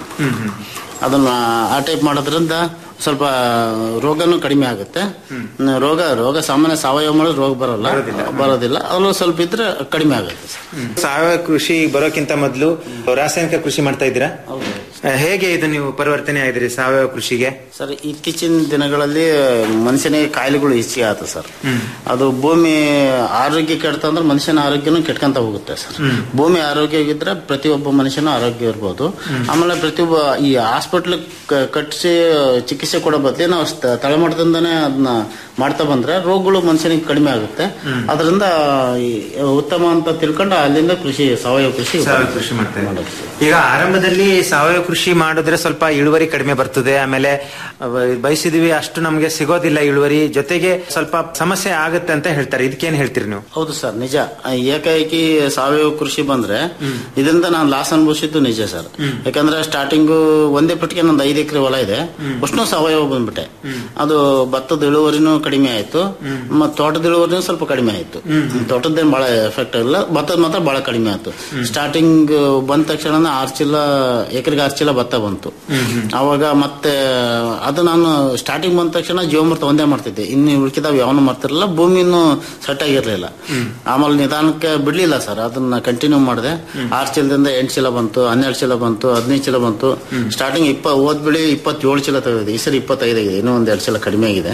ಅದನ್ನ ಆ ಟೈಪ್ ಮಾಡೋದ್ರಿಂದ ಸ್ವಲ್ಪ ರೋಗನೂ ಕಡಿಮೆ ಆಗುತ್ತೆ ರೋಗ ರೋಗ ಸಾಮಾನ್ಯ ಸಾವಯವ ಮಾಡಿದ್ರೆ ರೋಗ ಬರಲ್ಲ ಬರೋದಿಲ್ಲ ಅದ್ರಲ್ಲಿ ಸ್ವಲ್ಪ ಇದ್ರೆ ಕಡಿಮೆ ಆಗುತ್ತೆ ಸರ್ ಸಾವಯವ ಕೃಷಿ ಬರೋಕ್ಕಿಂತ ಮೊದಲು ರಾಸಾಯನಿಕ ಕೃಷಿ ಮಾಡ್ತಾ ಇದ್ದೀರಾ ಆ, ಹೇಗೆ ಇದು ನೀವು ಪರಿವರ್ತನೆ ಆಗಿದ್ರಿ ಸಾವಯವ ಕೃಷಿಗೆ ಸರ್ ಇತ್ತೀಚಿನ ದಿನಗಳಲ್ಲಿ ಮನುಷ್ಯನಿಗೆ ಕಾಯಿಲೆಗಳು ಹೆಚ್ಚಿಗೆ ಆಯ್ತು ಸರ್ ಅದು ಭೂಮಿ ಆರೋಗ್ಯ ಕೆಡ್ತ ಅಂದ್ರೆ ಮನುಷ್ಯನ ಆರೋಗ್ಯನೂ ಕೆಟ್ಕೊಂತ ಹೋಗುತ್ತೆ ಸರ್ ಭೂಮಿ ಆರೋಗ್ಯವಾಗಿದ್ರೆ ಪ್ರತಿಯೊಬ್ಬ ಮನುಷ್ಯನೂ ಆರೋಗ್ಯ ಇರ್ಬೋದು ಆಮೇಲೆ ಪ್ರತಿಯೊಬ್ಬ ಈ ಹಾಸ್ಪಿಟ್ಲ್ ಕಟ್ಟಿಸಿ ಚಿಕಿತ್ಸೆ ಕೊಡೋ ಬದಲಿ ನಾವು ತ- ತಳಮಟ್ಟದಿಂದನೇ ಅದನ್ನ ಮಾಡ್ತಾ ಬಂದ್ರೆ ರೋಗಗಳು ಮನುಷ್ಯನಿಗೆ ಕಡಿಮೆ ಆಗುತ್ತೆ ಅದರಿಂದ ಈ ಉತ್ತಮ ಅಂತ ತಿಳ್ಕೊಂಡು ಅಲ್ಲಿಂದ ಕೃಷಿ ಸಾವಯವ ಕೃಷಿ ಸಾವಯವ ಕೃಷಿ ಮಾಡ್ತಾ ಇದ್ದೀರಾ. ಈಗ ಆರಂಭದಲ್ಲಿ ಸಾವಯವ ಕೃಷಿ ಮಾಡಿದ್ರೆ ಸ್ವಲ್ಪ ಇಳುವರಿ ಕಡಿಮೆ ಬರ್ತದೆ ಆಮೇಲೆ ಅವ ಬಯಸಿದ್ವಿ ಅಷ್ಟು ನಮ್ಗೆ ಸಿಗೋದಿಲ್ಲ ಇಳುವರಿ ಜೊತೆಗೆ ಸ್ವಲ್ಪ ಸಮಸ್ಯೆ ಆಗುತ್ತೆ ಅಂತ ಹೇಳ್ತಾರೆ ಇದಕ್ಕೇನ್ ಹೇಳ್ತೀರಿ ನೀವು ಹೌದು ಸರ್ ನಿಜ ಏಕಾಏಕಿ ಸಾವಯವ ಕೃಷಿ ಬಂದ್ರೆ ಇದರಿಂದ ನಾನು ಲಾಸ್ ಅನುಭವಿಸಿದ್ದು ನಿಜ ಸರ್ ಯಾಕಂದ್ರೆ ಸ್ಟಾರ್ಟಿಂಗ್ ಒಂದೇ ಪಟ್ಟಿಗೆ ನಂದು ಐದು ಎಕರೆ ಹೊಲ ಇದೆ ಅಷ್ಟು ಸಾವಯವ ಬಂದ್ಬಿಟ್ಟೆ ಅದು ಭತ್ತದ ಇಳುವರಿನೂ ಕಡಿಮೆ ಆಯ್ತು ಮತ್ತೆ ತೋಟದ ಇಳುವರಿನೂ ಸ್ವಲ್ಪ ಕಡಿಮೆ ಆಯ್ತು ತೋಟದ್ದೇನು ಬಹಳ ಎಫೆಕ್ಟ್ ಇಲ್ಲ ಭತ್ತದ ಮಾತ್ರ ಬಹಳ ಕಡಿಮೆ ಆಯ್ತು ಸ್ಟಾರ್ಟಿಂಗ್ ಬಂದ ತಕ್ಷಣ ಆರು ಚೀಲ ಎಕರೆಗೆ ಆರು ಚೀಲ ಭತ್ತ ಬಂತು ಅವಾಗ ಮತ್ತೆ ಅದು ನಾನು ಸ್ಟಾರ್ಟಿಂಗ್ ಬಂದ ತಕ್ಷಣ ಜೀವಾಮೃತ ಒಂದೇ ಮಾಡ್ತಿದ್ದೆ ಇನ್ನು ಉಳ್ಕಿದಾವ್ ಯಾವನು ಮಾಡ್ತಿರಲಿಲ್ಲ ಭೂಮಿನೂ ಸೆಟ್ ಆಗಿರ್ಲಿಲ್ಲ ಆಮೇಲೆ ನಿಧಾನಕ್ಕೆ ಬಿಡ್ಲಿಲ್ಲ ಸರ್ ಅದನ್ನ ಕಂಟಿನ್ಯೂ ಮಾಡಿದೆ ಆರು ಚೀಲದಿಂದ ಎಂಟು ಚೀಲ ಬಂತು ಹನ್ನೆರಡು ಚೀಲ ಬಂತು ಹದಿನೈದು ಚೀಲ ಬಂತು ಸ್ಟಾರ್ಟಿಂಗ್ ಇಪ್ಪ ಹೋದ್ ಬೆಳಿ ಇಪ್ಪತ್ತೇಳು ಚೀಲ ತೆಗೆದಿದೆ ಈ ಸರಿ ಇಪ್ಪತ್ತೈದು ಆಗಿದೆ ಇನ್ನೂ ಒಂದ್ ಎರಡು ಚೀಲ ಕಡಿಮೆ ಆಗಿದೆ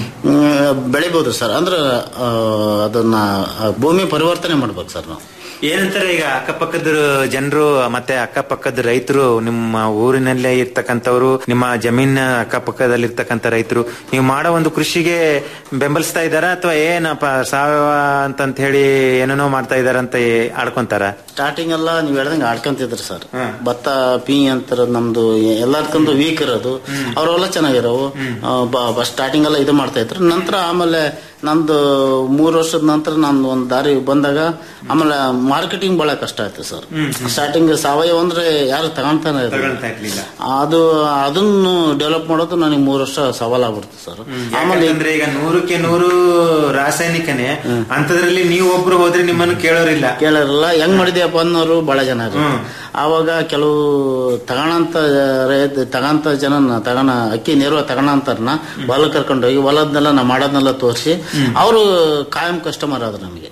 ಹ್ಮ್, ಬೆಳಿಬೋದು ಸರ್ ಅಂದ್ರೆ ಆ, ಅದನ್ನ ಆ, ಭೂಮಿ ಪರಿವರ್ತನೆ ಮಾಡ್ಬೇಕು ಸರ್ ನಾವು ಏನಂತಾರೆ ಈಗ ಅಕ್ಕಪಕ್ಕದ ಜನರು ಮತ್ತೆ ಅಕ್ಕಪಕ್ಕದ ರೈತರು ನಿಮ್ಮ ಊರಿನಲ್ಲೇ ಇರ್ತಕ್ಕಂಥವ್ರು ನಿಮ್ಮ ಜಮೀನ್ ಅಕ್ಕಪಕ್ಕದಲ್ಲಿ ಇರ್ತಕ್ಕಂಥ ರೈತರು ನೀವು ಮಾಡೋ ಒಂದು ಕೃಷಿಗೆ ಬೆಂಬಲಿಸ್ತಾ ಇದಾರ ಅಥವಾ ಏನಪ್ಪ ಸಾವಯವ ಅಂತಂತ ಹೇಳಿ ಏನೇನೋ ಮಾಡ್ತಾ ಇದಾರ ಅಂತ ಆಡ್ಕೊಂತಾರ ಸ್ಟಾರ್ಟಿಂಗ್ ಎಲ್ಲ ನೀವ್ ಹೇಳ್ದಂಗೆ ಆಡ್ಕೊಂತಿದ್ರು ಸರ್ ಭತ್ತ ಪಿ ಅಂತರ ನಮ್ದು ಎಲ್ಲದಕ್ಕಂದು ವೀಕ್ ಇರೋದು ಅವರೆಲ್ಲ ಚೆನ್ನಾಗಿರೋವು ಸ್ಟಾರ್ಟಿಂಗ್ ಎಲ್ಲ ಇದು ಮಾಡ್ತಾ ಇದ್ರು ನಂತರ ಆಮೇಲೆ ನಂದು ಮೂರು ವರ್ಷದ ನಂತರ ನಂದು ಒಂದು ದಾರಿ ಬಂದಾಗ ಆಮೇಲೆ ಮಾರ್ಕೆಟಿಂಗ್ ಬಹಳ ಕಷ್ಟ ಆಯ್ತು ಸರ್ ಸ್ಟಾರ್ಟಿಂಗ್ ಸಾವಯವ ಅಂದ್ರೆ ಯಾರು ತಗೊಂತಾನೆ ಇರ್ಲಿಲ್ಲ. ಅದು ಅದನ್ನು ಡೆವಲಪ್ ಮಾಡೋದು ನನಗೆ ಮೂರು ವರ್ಷ ಸವಾಲಾಗ್ಬಿಡ್ತು ಸರ್ ಆಮೇಲೆ ಅಂದ್ರೆ ಈಗ ನೂರಕ್ಕೆ ನೂರು ರಾಸಾಯನಿಕನೇ ಅಂತದ್ರಲ್ಲಿ ನೀವು ಒಬ್ರು ಹೋದ್ರೆ ನಿಮ್ಮನ್ನು ಕೇಳೋರಿಲ್ಲ ಕೇಳೋರಿಲ್ಲ ಹೆಂಗ್ ಮಾಡಿದ್ಯಪ್ಪ ಅನ್ನೋರು ಬಹಳ ಜನ ಇದ್ರು. ಆವಾಗ ಕೆಲವು ತಗೋಣಂತ ರೈತ ತಗಂತ ಜನ ತಗೋಣ ಅಕ್ಕಿ ನೇರವ ತಗೋಣಂತಾರನ್ನ ಹೊಲ ಕರ್ಕೊಂಡು ಹೋಗಿ ಹೊಲದ್ನೆಲ್ಲ ನಾ ಮಾಡೋದ್ನೆಲ್ಲ ತೋರಿಸಿ ಅವರು ಕಾಯಂ ಕಸ್ಟಮರ್ ಆದ್ರು ನಮಗೆ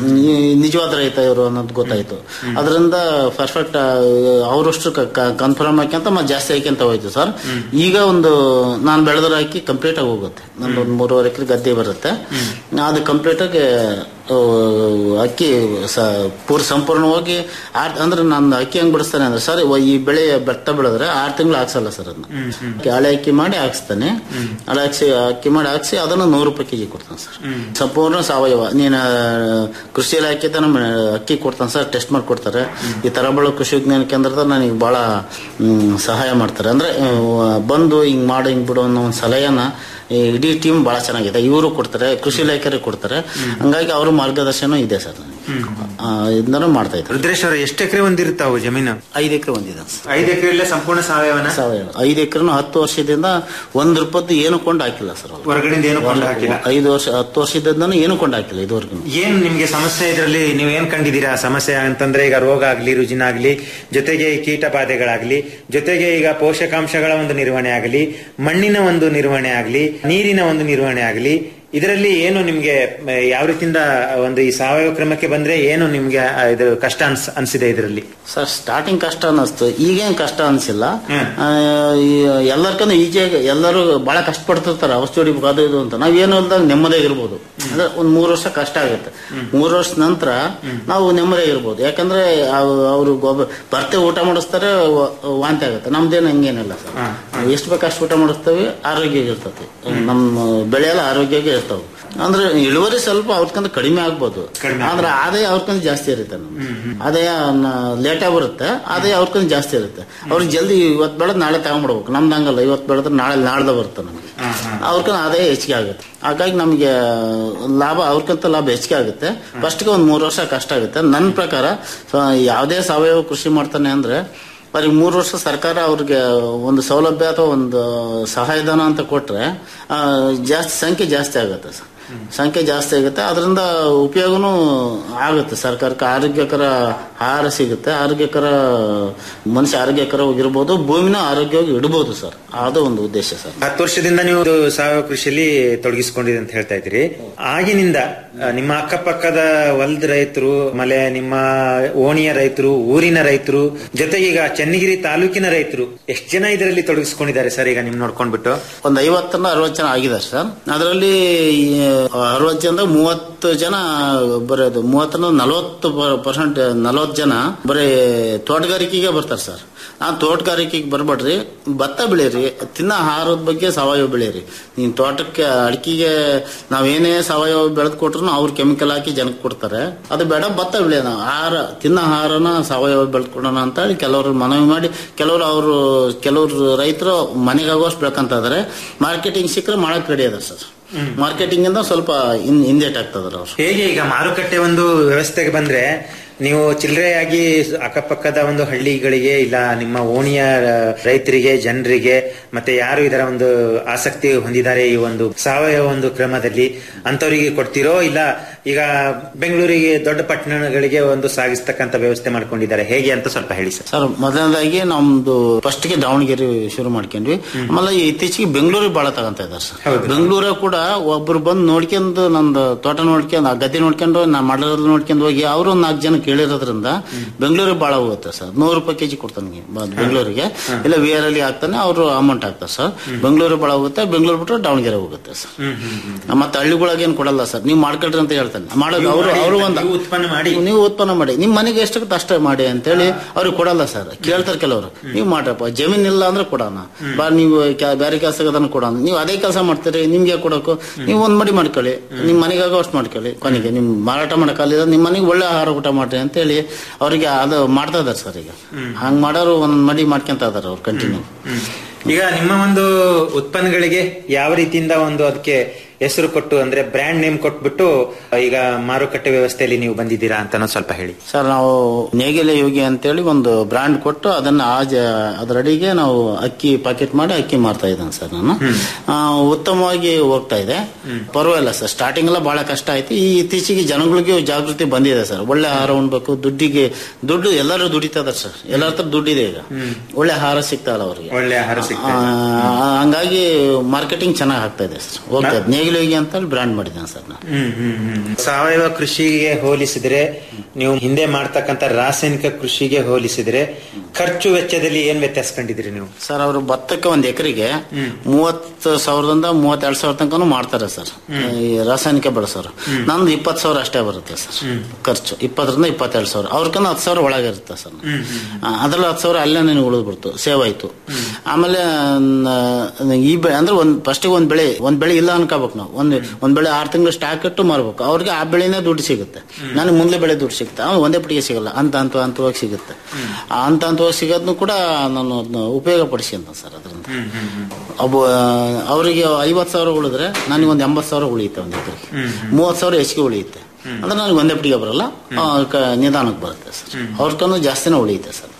ಈ ನಿಜವಾದ ರೈತ ಇವರು ಅನ್ನೋದು ಗೊತ್ತಾಯ್ತು ಅದರಿಂದ ಪರ್ಫೆಕ್ಟ್ ಅವರಷ್ಟು ಕನ್ಫರ್ಮ್ ಹಾಕ್ಯಂತ ಮತ್ತೆ ಜಾಸ್ತಿ ಹಾಕ್ಯಂತ ಹೋಯ್ತು ಸರ್ ಈಗ ಒಂದು ನಾನು ಬೆಳೆದ್ರ ಹಾಕಿ ಕಂಪ್ಲೀಟ್ ಆಗಿ ಹೋಗುತ್ತೆ ನಂದು ಒಂದು ಮೂರುವರೆ ಎಕರೆ ಗದ್ದೆ ಬರುತ್ತೆ ಅದು ಕಂಪ್ಲೀಟ್ ಆಗಿ ಆ, ಅಕ್ಕಿ ಸ ಪೂರ್ ಸಂಪೂರ್ಣವಾಗಿ ಆರ್ ಅಂದ್ರೆ ನಾನು ಅಕ್ಕಿ ಹೆಂಗ್ ಬಿಡಿಸ್ತಾನೆ ಅಂದ್ರೆ ಸರ್ ಈ ಬೆಳೆ ಭತ್ತ ಬೆಳೆದ್ರೆ ಆರು ತಿಂಗಳು ಹಾಕ್ಸಲ್ಲ ಸರ್ ಅದನ್ನ ಹಳೆ ಅಕ್ಕಿ ಮಾಡಿ ಹಾಕ್ಸ್ತಾನೆ ಹಳೆ ಅಕ್ಕಿ ಅಕ್ಕಿ ಮಾಡಿ ಹಾಕ್ಸಿ ಅದನ್ನ ನೂರು ರೂಪಾಯಿ ಕೆಜಿ ಕೊಡ್ತಾನೆ ಸರ್ ಸಂಪೂರ್ಣ ಸಾವಯವ ನೀನು ಕೃಷಿ ಇಲಾಖೆ ನಮ್ಮ ಅಕ್ಕಿ ಕೊಡ್ತಾನೆ ಸರ್ ಟೆಸ್ಟ್ ಮಾಡಿ ಕೊಡ್ತಾರೆ ಈ ತರಬಳ ಕೃಷಿ ವಿಜ್ಞಾನ ಕೇಂದ್ರದ ನನಗೆ ಬಹಳ ಹ್ಮ್, ಸಹಾಯ ಮಾಡ್ತಾರೆ ಅಂದ್ರೆ ಆ, ಬಂದು ಹಿಂಗ್ ಮಾಡು ಹಿಂಗ್ ಬಿಡು ಅನ್ನೋ ಒಂದು ಸಲಹೆನ ಈ ಇಡೀ ಟೀಮ್ ಬಹಳ ಚೆನ್ನಾಗಿದೆ ಇವರು ಕೊಡ್ತಾರೆ ಕೃಷಿ ಇಲಾಖೆಯವರು ಕೊಡ್ತಾರೆ ಹಂಗಾಗಿ ಅವ್ರ ಮಾರ್ಗದರ್ಶನ ಇದೆ ಸರ್ ನನಗೆ ಆ, ಇದನ್ನ ಮಾಡ್ತಾ ಇದ್ದಾರೆ ರುದ್ರೇಶ್ ಅವರು ಎಷ್ಟು ಎಕರೆ ಹೊಂದಿರುತ್ತಾವು ಜಮೀನು ಐದು ಎಕರೆ ಹೊಂದಿದೆ ಸರ್ ಐದು ಎಕರೆ ಸಂಪೂರ್ಣ ಸಾವಯವನ ಸಾವಯವ ಐದು ಎಕರೆನು ಹತ್ತು ವರ್ಷದಿಂದ ಒಂದ್ ರೂಪಾಯಿ ಏನು ಕೊಂಡು ಹಾಕಿಲ್ಲ ಸರ್ ಅವ್ರು. ಹೊರಗಡೆಯಿಂದ ಏನು ಕೊಂಡು ಹಾಕಿಲ್ಲ ಐದು ವರ್ಷ ಹತ್ತು ವರ್ಷದಿಂದ ಏನು ಕೊಂಡು ಹಾಕಿಲ್ಲ ಇದುವರೆಗೂ ಏನ್ ನಿಮ್ಗೆ ಸಮಸ್ಯೆ ಇದರಲ್ಲಿ ನೀವು ಏನ್ ಕಂಡಿದ್ದೀರಾ ಸಮಸ್ಯೆ ಅಂತಂದ್ರೆ ಈಗ ರೋಗ ಆಗ್ಲಿ ರುಜಿನ ಆಗ್ಲಿ ಜೊತೆಗೆ ಈ ಕೀಟ ಬಾಧೆಗಳಾಗ್ಲಿ ಜೊತೆಗೆ ಈಗ ಪೋಷಕಾಂಶಗಳ ಒಂದು ನಿರ್ವಹಣೆ ಆಗಲಿ ಮಣ್ಣಿನ ಒಂದು ನಿರ್ವಹಣೆ ಆಗಲಿ ನೀರಿನ ಒಂದು ನಿರ್ವಹಣೆ ಆಗಲಿ ಇದರಲ್ಲಿ ಏನು ನಿಮ್ಗೆ ಮ, ಯಾವ ರೀತಿಯಿಂದ ಒಂದು ಈ ಸಾವಯವ ಕ್ರಮಕ್ಕೆ ಬಂದ್ರೆ ಏನು ನಿಮ್ಗೆ ಆ, ಇದು ಕಷ್ಟ ಅನ್ಸ್ ಅನ್ಸಿದೆ ಇದರಲ್ಲಿ ಸರ್ ಸ್ಟಾರ್ಟಿಂಗ್ ಕಷ್ಟ ಅನ್ನಿಸ್ತು ಈಗೇನ್ ಕಷ್ಟ ಅನ್ಸಿಲ್ಲ ಆ, ಈ ಎಲ್ಲರ್ಕಂದ್ರೆ ಈಜಿಯಾಗಿ ಎಲ್ಲರೂ ಬಹಳ ಕಷ್ಟಪಡ್ತಿರ್ತಾರೆ ಔಷಧಿ ಹೊಡಿಬೇಕು ಅದು ಇದು ಅಂತ ನಾವ್ ಏನು ಇಲ್ದಾಗ ನೆಮ್ಮದಿಯಾಗಿರ್ಬೋದು ಅಂದ್ರೆ ಒಂದ್ ಮೂರು ವರ್ಷ ಕಷ್ಟ ಆಗುತ್ತೆ ಮೂರು ವರ್ಷ ನಂತರ ನಾವು ನೆಮ್ಮದಿಯಾಗಿರ್ಬೋದು ಯಾಕಂದ್ರೆ ಅವರು ಗೊಬ್ಬರ ಬರ್ತೆ ಊಟ ಮಾಡಿಸ್ತಾರೆ ವ- ವಾಂತಿ ಆಗುತ್ತೆ ನಮ್ದೇನು ಹಂಗೇನಿಲ್ಲ ಸರ್ ನಾವು ಎಷ್ಟು ಬೇಕು ಅಷ್ಟು ಊಟ ಮಾಡಿಸ್ತೇವೆ ಆರೋಗ್ಯ ಇರ್ತದೆ ನಮ್ಮ ಬೆಳೆ ಎಲ್ಲ ಆರೋಗ್ಯವಾಗಿ ಇರ್ತಾವೆ ಅಂದ್ರೆ ಇಳುವರಿ ಸ್ವಲ್ಪ ಅವ್ರಕಂತ ಕಡಿಮೆ ಆಗ್ಬೋದು ಆದ್ರೆ ಆದಾಯ ಅವ್ರಕಂತ ಜಾಸ್ತಿ ಇರುತ್ತೆ ನಮ್ಗೆ ಆದಾಯ ಲೇಟ್ ಆಗಿ ಬರುತ್ತೆ ಆದಾಯ ಅವ್ರಕಂತ ಜಾಸ್ತಿ ಇರುತ್ತೆ ಅವ್ರಿಗೆ ಜಲ್ದಿ ಇವತ್ತು ಬೆಳೆದ್ ನಾಳೆ ತಗೊಂಡ್ಬಿಡ್ಬೇಕು ನಮ್ದು ಹಂಗಲ್ಲ ಇವತ್ತು ಬೆಳೆದ್ರೆ ನಾಳೆ ನಾಳ್ದ ಬರುತ್ತೆ ನಮಗೆ ಅವ್ರಕಂತ ಆದಾಯ ಹೆಚ್ಚಿಗೆ ಆಗುತ್ತೆ ಹಾಗಾಗಿ ನಮಗೆ ಲಾಭ ಅವ್ರಕಂತ ಲಾಭ ಹೆಚ್ಚಿಗೆ ಆಗುತ್ತೆ ಫಸ್ಟ್ಗೆ ಒಂದು ಮೂರು ವರ್ಷ ಕಷ್ಟ ಆಗುತ್ತೆ ನನ್ನ ಪ್ರಕಾರ ಆ, ಯಾವುದೇ ಸಾವಯವ ಕೃಷಿ ಮಾಡ್ತಾನೆ ಅಂದ್ರೆ ಅವ್ರಿಗೆ ಮೂರು ವರ್ಷ ಸರ್ಕಾರ ಅವ್ರಿಗೆ ಒಂದು ಸೌಲಭ್ಯ ಅಥವಾ ಒಂದು ಸಹಾಯಧನ ಅಂತ ಕೊಟ್ರೆ ಆ, ಜಾಸ್ತಿ ಸಂಖ್ಯೆ ಜಾಸ್ತಿ ಆಗುತ್ತೆ ಸರ್ ಸಂಖ್ಯೆ ಜಾಸ್ತಿ ಆಗುತ್ತೆ ಅದರಿಂದ ಉಪಯೋಗನೂ ಆಗುತ್ತೆ ಸರ್ಕಾರಕ್ಕೆ ಆರೋಗ್ಯಕರ ಆಹಾರ ಸಿಗುತ್ತೆ ಆರೋಗ್ಯಕರ ಮನುಷ್ಯ ಆರೋಗ್ಯಕರವಾಗಿರ್ಬೋದು ಭೂಮಿನ ಆರೋಗ್ಯವಾಗಿ ಇಡ್ಬೋದು ಸರ್ ಅದು ಒಂದು ಉದ್ದೇಶ ಸರ್ ಹತ್ತು ವರ್ಷದಿಂದ ನೀವು ಇದು ಸಾವಯವ ಕೃಷಿಯಲ್ಲಿ ತೊಡಗಿಸಿಕೊಂಡಿದೆ ಅಂತ ಹೇಳ್ತಾ ಇದ್ದೀರಿ ಆಗಿನಿಂದ ಆ, ನಿಮ್ಮ ಅಕ್ಕಪಕ್ಕದ ಹೊಲದ ರೈತರು ಆಮೇಲೆ ನಿಮ್ಮ ಓಣಿಯ ರೈತರು ಊರಿನ ರೈತರು ಜೊತೆಗೆ ಈಗ ಚನ್ನಗಿರಿ ತಾಲೂಕಿನ ರೈತರು ಎಷ್ಟು ಜನ ಇದರಲ್ಲಿ ತೊಡಗಿಸಿಕೊಂಡಿದ್ದಾರೆ ಸರ್ ಈಗ ನಿಮ್ ನೋಡ್ಕೊಂಡ್ಬಿಟ್ಟು ಒಂದು ಐವತ್ತರಿಂದ ಅರವತ್ತು ಜನ ಆಗಿದ್ದಾರೆ ಸರ್ ಅದರಲ್ಲಿ ಅರವತ್ತು ಜನ ಮೂವತ್ತು ಜನ ಬರೋದು ಮೂವತ್ತರಿಂದ ನಲವತ್ತು ಪರ್ಸೆಂಟ್ ನಲವತ್ತು ಜನ ಬರೀ ತೋಟಗಾರಿಕೆಗೆ ಬರ್ತಾರೆ ಸರ್ ಆ ತೋಟಗಾರಿಕೆಗೆ ಬರ್ಬೇಡ್ರಿ ಭತ್ತ ಬೆಳೀರಿ ತಿನ್ನ ಆಹಾರದ ಬಗ್ಗೆ ಸಾವಯವ ಬೆಳೀರಿ ನೀನ್ ತೋಟಕ್ಕೆ ಅಡಿಕೆಗೆ ನಾವೇನೇ ಸಾವಯವ ಬೆಳೆದು ಕೊಟ್ರು ಅವ್ರು ಕೆಮಿಕಲ್ ಹಾಕಿ ಜನಕ್ಕೆ ಕೊಡ್ತಾರೆ ಅದು ಬೇಡ ಭತ್ತ ಬೆಳೆಯೋಣ ಆಹಾರ ತಿನ್ನ ಆಹಾರನ ಸಾವಯವ ಬೆಳೆದು ಕೊಡೋಣ ಅಂತ ಹೇಳಿ ಕೆಲವರು ಮನವಿ ಮಾಡಿ ಕೆಲವರು ಅವರು ಕೆಲವರು ರೈತರು ಮನೆಗಾಗುವಷ್ಟು ಬೆಳ್ಕೊಂತ ಇದಾರೆ ಮಾರ್ಕೆಟಿಂಗ್ ಸಿಕ್ಕರೆ ಮಾಡಕ್ ರೆಡಿ ಅದ ಸರ್ ಮಾರ್ಕೆಟಿಂಗ್ ಇಂದ ಸ್ವಲ್ಪ ಹಿಂ- ಹಿಂದೇಟ್ ಆಗ್ತದಾರ ಅವ್ರು ಹೇಗೆ ಈಗ ಮಾರುಕಟ್ಟೆ ಒಂದು ವ್ಯವಸ್ಥೆಗೆ ಬಂದ್ರೆ ನೀವು ಚಿಲ್ಲರೆಯಾಗಿ ಅಕ್ಕಪಕ್ಕದ ಒಂದು ಹಳ್ಳಿಗಳಿಗೆ ಇಲ್ಲ ನಿಮ್ಮ ಓಣಿಯ ರೈತರಿಗೆ ಜನರಿಗೆ ಮತ್ತೆ ಯಾರು ಇದರ ಒಂದು ಆಸಕ್ತಿ ಹೊಂದಿದ್ದಾರೆ ಈ ಒಂದು ಸಾವಯವ ಒಂದು ಕ್ರಮದಲ್ಲಿ ಅಂತವರಿಗೆ ಕೊಡ್ತೀರೋ ಇಲ್ಲ ಈಗ ಬೆಂಗಳೂರಿಗೆ ದೊಡ್ಡ ಪಟ್ಟಣಗಳಿಗೆ ಒಂದು ಸಾಗಿಸ್ತಕ್ಕಂತ ವ್ಯವಸ್ಥೆ ಮಾಡ್ಕೊಂಡಿದ್ದಾರೆ ಹೇಗೆ ಅಂತ ಸ್ವಲ್ಪ ಹೇಳಿ ಸರ್ ಸರ್ ಮೊದಲನೇದಾಗಿ ನಮ್ದು ಫಸ್ಟ್ ಗೆ ದಾವಣಗೆರೆ ಶುರು ಮಾಡ್ಕೊಂಡ್ವಿ ಆಮೇಲೆ ಇತ್ತೀಚೆಗೆ ಬೆಂಗಳೂರಿಗೆ ಬಹಳ ತಗೊಂತ ಇದಾರೆ ಸರ್ ಬೆಂಗಳೂರ ಕೂಡ ಒಬ್ರು ಬಂದು ನೋಡ್ಕೊಂಡು ನಂದು ತೋಟ ನೋಡ್ಕೊಂಡು ಆ ಗದ್ದೆ ನೋಡ್ಕೊಂಡು ನಾ ಮಾಡೋದ್ರಲ್ಲಿ ನೋಡ್ಕೊಂಡು ಹೋಗಿ ಅವರು ಒಂದು ನಾಲ್ಕು ಜನ ಕೇಳಿರೋದ್ರಿಂದ ಬೆಂಗಳೂರಿಗೆ ಬಹಳ ಹೋಗುತ್ತೆ ಸರ್ ನೂರು ರೂಪಾಯಿ ಕೆಜಿ ಕೊಡ್ತಾನೆ ಬೆಂಗಳೂರಿಗೆ ಇಲ್ಲ ವಿ ಆರ್ ಅಲ್ಲಿ ಹಾಕ್ತಾನೆ ಅವರು ಅಮೌಂಟ್ ಹಾಕ್ತಾರೆ ಸರ್ ಬೆಂಗಳೂರಿಗೆ ಬಹಳ ಹೋಗುತ್ತೆ ಬೆಂಗಳೂರು ಬಿಟ್ಟರೆ ದಾವಣಗೆರೆ ಹೋಗುತ್ತೆ ಸರ್ ಮತ್ತೆ ಹಳ್ಳಿಗಳಿಗೆ ಏನು ಕೊಡಲ್ಲ ಸರ್ ನೀವು ಮಾಡ್ಕೊಳ್ರಿ ಅಂತ ಹೇಳ್ತಾನೆ ಮಾಡೋದು ನೀವು ಅವರು ಮಾಡಿ, ಅವರು ಒಂದು ನೀವು ಉತ್ಪನ್ನ ಮಾಡಿ ನೀವು ಉತ್ಪನ್ನ ಮಾಡಿ ನಿಮ್ ಮನೆಗೆ ಎಷ್ಟಾಗುತ್ತೆ ಅಷ್ಟೇ ಮಾಡಿ ಅಂತೇಳಿ ಅವ್ರಿಗೆ ಕೊಡಲ್ಲ ಸರ್ ಕೇಳ್ತಾರೆ ಕೆಲವರು ನೀವು ಮಾಡ್ರಪ್ಪ ಜಮೀನ್ ಇಲ್ಲ ಅಂದ್ರೆ ಕೊಡೋಣ ಬಾ ನೀವು ಕ್ಯಾ- ಬೇರೆ ಕೆಲಸ ಅದನ್ನ ಕೊಡೋಣ ನೀವು ಅದೇ ಕೆಲಸ ಮಾಡ್ತೀರಿ ನಿಮ್ಗೆ ಕೊಡೋಕು ನೀವು ಒಂದ್ ಮಡಿ ಮಾಡ್ಕೊಳ್ಳಿ ನಿಮ್ ಮನೆಗಾಗ ಅಷ್ಟು ಮಾಡ್ಕೊಳ್ಳಿ ಕೊನೆಗೆ ನಿಮ್ ಮಾರಾಟ ಮಾಡಕ್ಕಾಗಲಿಲ್ಲ ನಿಮ್ ಮನೆಗೆ ಒಳ್ಳೆ ಆಹಾರ ಊಟ ಮಾಡ್ರಿ ಅಂತೇಳಿ ಅವ್ರಿಗೆ ಅದು ಮಾಡ್ತಾ ಇದಾರೆ ಸರ್ ಈಗ ಹಂಗ್ ಮಾಡೋರು ಒಂದ್ ಮಡಿ ಮಾಡ್ಕೊಂತ ಇದಾರೆ ಅವ್ರು ಕಂಟಿನ್ಯೂ ಈಗ ನಿಮ್ಮ ಒಂದು ಉತ್ಪನ್ನಗಳಿಗೆ ಯಾವ ರೀತಿಯಿಂದ ಒಂದು ಅದಕ್ಕೆ ಹೆಸರು ಕೊಟ್ಟು ಅಂದ್ರೆ ಬ್ರ್ಯಾಂಡ್ ನೇಮ್ ಕೊಟ್ಬಿಟ್ಟು ಈಗ ಮಾರುಕಟ್ಟೆ ವ್ಯವಸ್ಥೆಯಲ್ಲಿ ನೀವು ಬಂದಿದ್ದೀರಾ ಅಂತ ಅನ್ನೋದು ಸ್ವಲ್ಪ ಹೇಳಿ ಸರ್ ನಾವು ನೇಗಿಲೆ ಯೋಗಿ ಅಂತೇಳಿ ಒಂದು ಬ್ರಾಂಡ್ ಕೊಟ್ಟು ಅದನ್ನ ಆ ಜ- ಅದರಡಿಗೆ ನಾವು ಅಕ್ಕಿ ಪ್ಯಾಕೆಟ್ ಮಾಡಿ ಅಕ್ಕಿ ಮಾರ್ತಾ ಇದ್ದೇನೆ ಸರ್ ನಾನು ಆ, ಉತ್ತಮವಾಗಿ ಹೋಗ್ತಾ ಇದೆ ಪರವಾಗಿಲ್ಲ ಸರ್ ಸ್ಟಾರ್ಟಿಂಗ್ ಎಲ್ಲ ಬಹಳ ಕಷ್ಟ ಆಯ್ತು ಈ ಇತ್ತೀಚೆಗೆ ಜನಗಳಿಗೆ ಜಾಗೃತಿ ಬಂದಿದೆ ಸರ್ ಒಳ್ಳೆ ಆಹಾರ ಉಣ್ಬೇಕು ದುಡ್ಡಿಗೆ ದುಡ್ಡು ಎಲ್ಲರೂ ದುಡಿತಾ ಇದಾರೆ ಸರ್ ಎಲ್ಲರ ಹತ್ರ ದುಡ್ಡಿದೆ ಈಗ ಒಳ್ಳೆ ಆಹಾರ ಸಿಗ್ತಾ ಇಲ್ಲ ಅವರಿಗೆ ಒಳ್ಳೆ ಆಹಾರ ಸಿಗ್ತಾ ಆ, ಹಂಗಾಗಿ ಮಾರ್ಕೆಟಿಂಗ್ ಚೆನ್ನಾಗಿ ಆಗ್ತಾ ಇದೆ ಸರ್ ಹೋಗ್ತಾ ಇದೆ ನೇಗಿಲೆ ಯೋಗಿ ಅಂತ ಬ್ರಾಂಡ್ ಮಾಡಿದ್ದೇನೆ ಸರ್ ನಾನು ಹ್ಮ್ ಹ್ಮ್ ಹ್ಮ್ ಸಾವಯವ ಕೃಷಿಗೆ ಹೋಲಿಸಿದ್ರೆ ನೀವು ಹಿಂದೆ ಮಾಡ್ತಕ್ಕಂತ ರಾಸಾಯನಿಕ ಕೃಷಿಗೆ ಹೋಲಿಸಿದ್ರೆ ಖರ್ಚು ವೆಚ್ಚದಲ್ಲಿ ಏನ್ ವ್ಯತ್ಯಾಸ ಕಂಡಿದ್ರಿ ನೀವು ಸರ್ ಅವರು ಭತ್ತಕ್ಕೆ ಒಂದ್ ಎಕರೆಗೆ ಮೂವತ್ತು ಸಾವಿರದಿಂದ ಮೂವತ್ತೆರಡು ಸಾವಿರ ತನಕನೂ ಮಾಡ್ತಾರೆ ಸರ್ ಈ ರಾಸಾಯನಿಕ ಬಳಸೋರು ನಂದು ಇಪ್ಪತ್ತು ಸಾವಿರ ಅಷ್ಟೇ ಬರುತ್ತೆ ಸರ್ ಖರ್ಚು ಇಪ್ಪತ್ತರಿಂದ ಇಪ್ಪತ್ತೆರಡು ಸಾವಿರ ಅವ್ರಕನ್ನ ಹತ್ತು ಸಾವಿರ ಒಳಗೆ ಇರುತ್ತೆ ಸರ್ ಆ, ಅದ್ರಲ್ಲಿ ಹತ್ತು ಸಾವಿರ ಅಲ್ಲೇ ನನಗೆ ಉಳಿದು ಬಿಡ್ತು ಸೇವ್ ಆಯ್ತು ಆಮೇಲೆ ನ- ಈ ಬೆಳೆ ಅಂದ್ರೆ ಒಂದ್ ಫಸ್ಟಿಗೆ ಒಂದ್ ಬೆಳೆ ಒಂದ್ ಬೆಳೆ ಇಲ್ಲ ಅನ್ಕೋಬೇಕು ನಾವು ಒಂದು ಒಂದ್ ಬೆಳೆ ಆರು ತಿಂಗಳು ಸ್ಟಾಕ್ ಇಟ್ಟು ಮಾರ್ಬೇಕು ಅವ್ರಿಗೆ ಆ ಬೆಳೆನೇ ದುಡ್ಡು ಸಿಗುತ್ತೆ ನನಗೆ ಮುಂದೆ ಬೆಳೆ ದುಡ್ಡು ಸಿಗುತ್ತೆ ಅವ್ನು ಒಂದೇ ಪಟ್ಟಿಗೆ ಸಿಗಲ್ಲ ಅಂತ ಹಂತ ಹಂತವಾಗಿ ಸಿಗುತ್ತೆ ಆ ಹಂತ ಹಂತವಾಗಿ ಸಿಗೋದನ್ನು ಕೂಡ ನಾನು ಅದನ್ನ ಉಪಯೋಗ ಪಡಿಸ್ಕೊಂತ ಸರ್ ಅದರಿಂದ ಒಬ್ಬ ಅವರಿಗೆ ಐವತ್ತು ಸಾವಿರ ಉಳಿದ್ರೆ ನನಗೆ ಒಂದು ಎಂಬತ್ತು ಸಾವಿರ ಉಳಿಯುತ್ತೆ ಒಂದು ಎಕರೆಗೆ ಮೂವತ್ತು ಸಾವಿರ ಹೆಚ್ಚಿಗೆ ಉಳಿಯುತ್ತೆ ಅಂದ್ರೆ ನನಗೆ ಒಂದೇ ಪಟ್ಟಿಗೆ ಬರಲ್ಲ ಆ, ಕ- ನಿಧಾನಕ್ಕೆ ಬರುತ್ತೆ ಸರ್ ಅವ್ರಿಗೂ ಜಾಸ್ತಿನೇ ಉಳಿಯುತ್ತೆ ಸರ್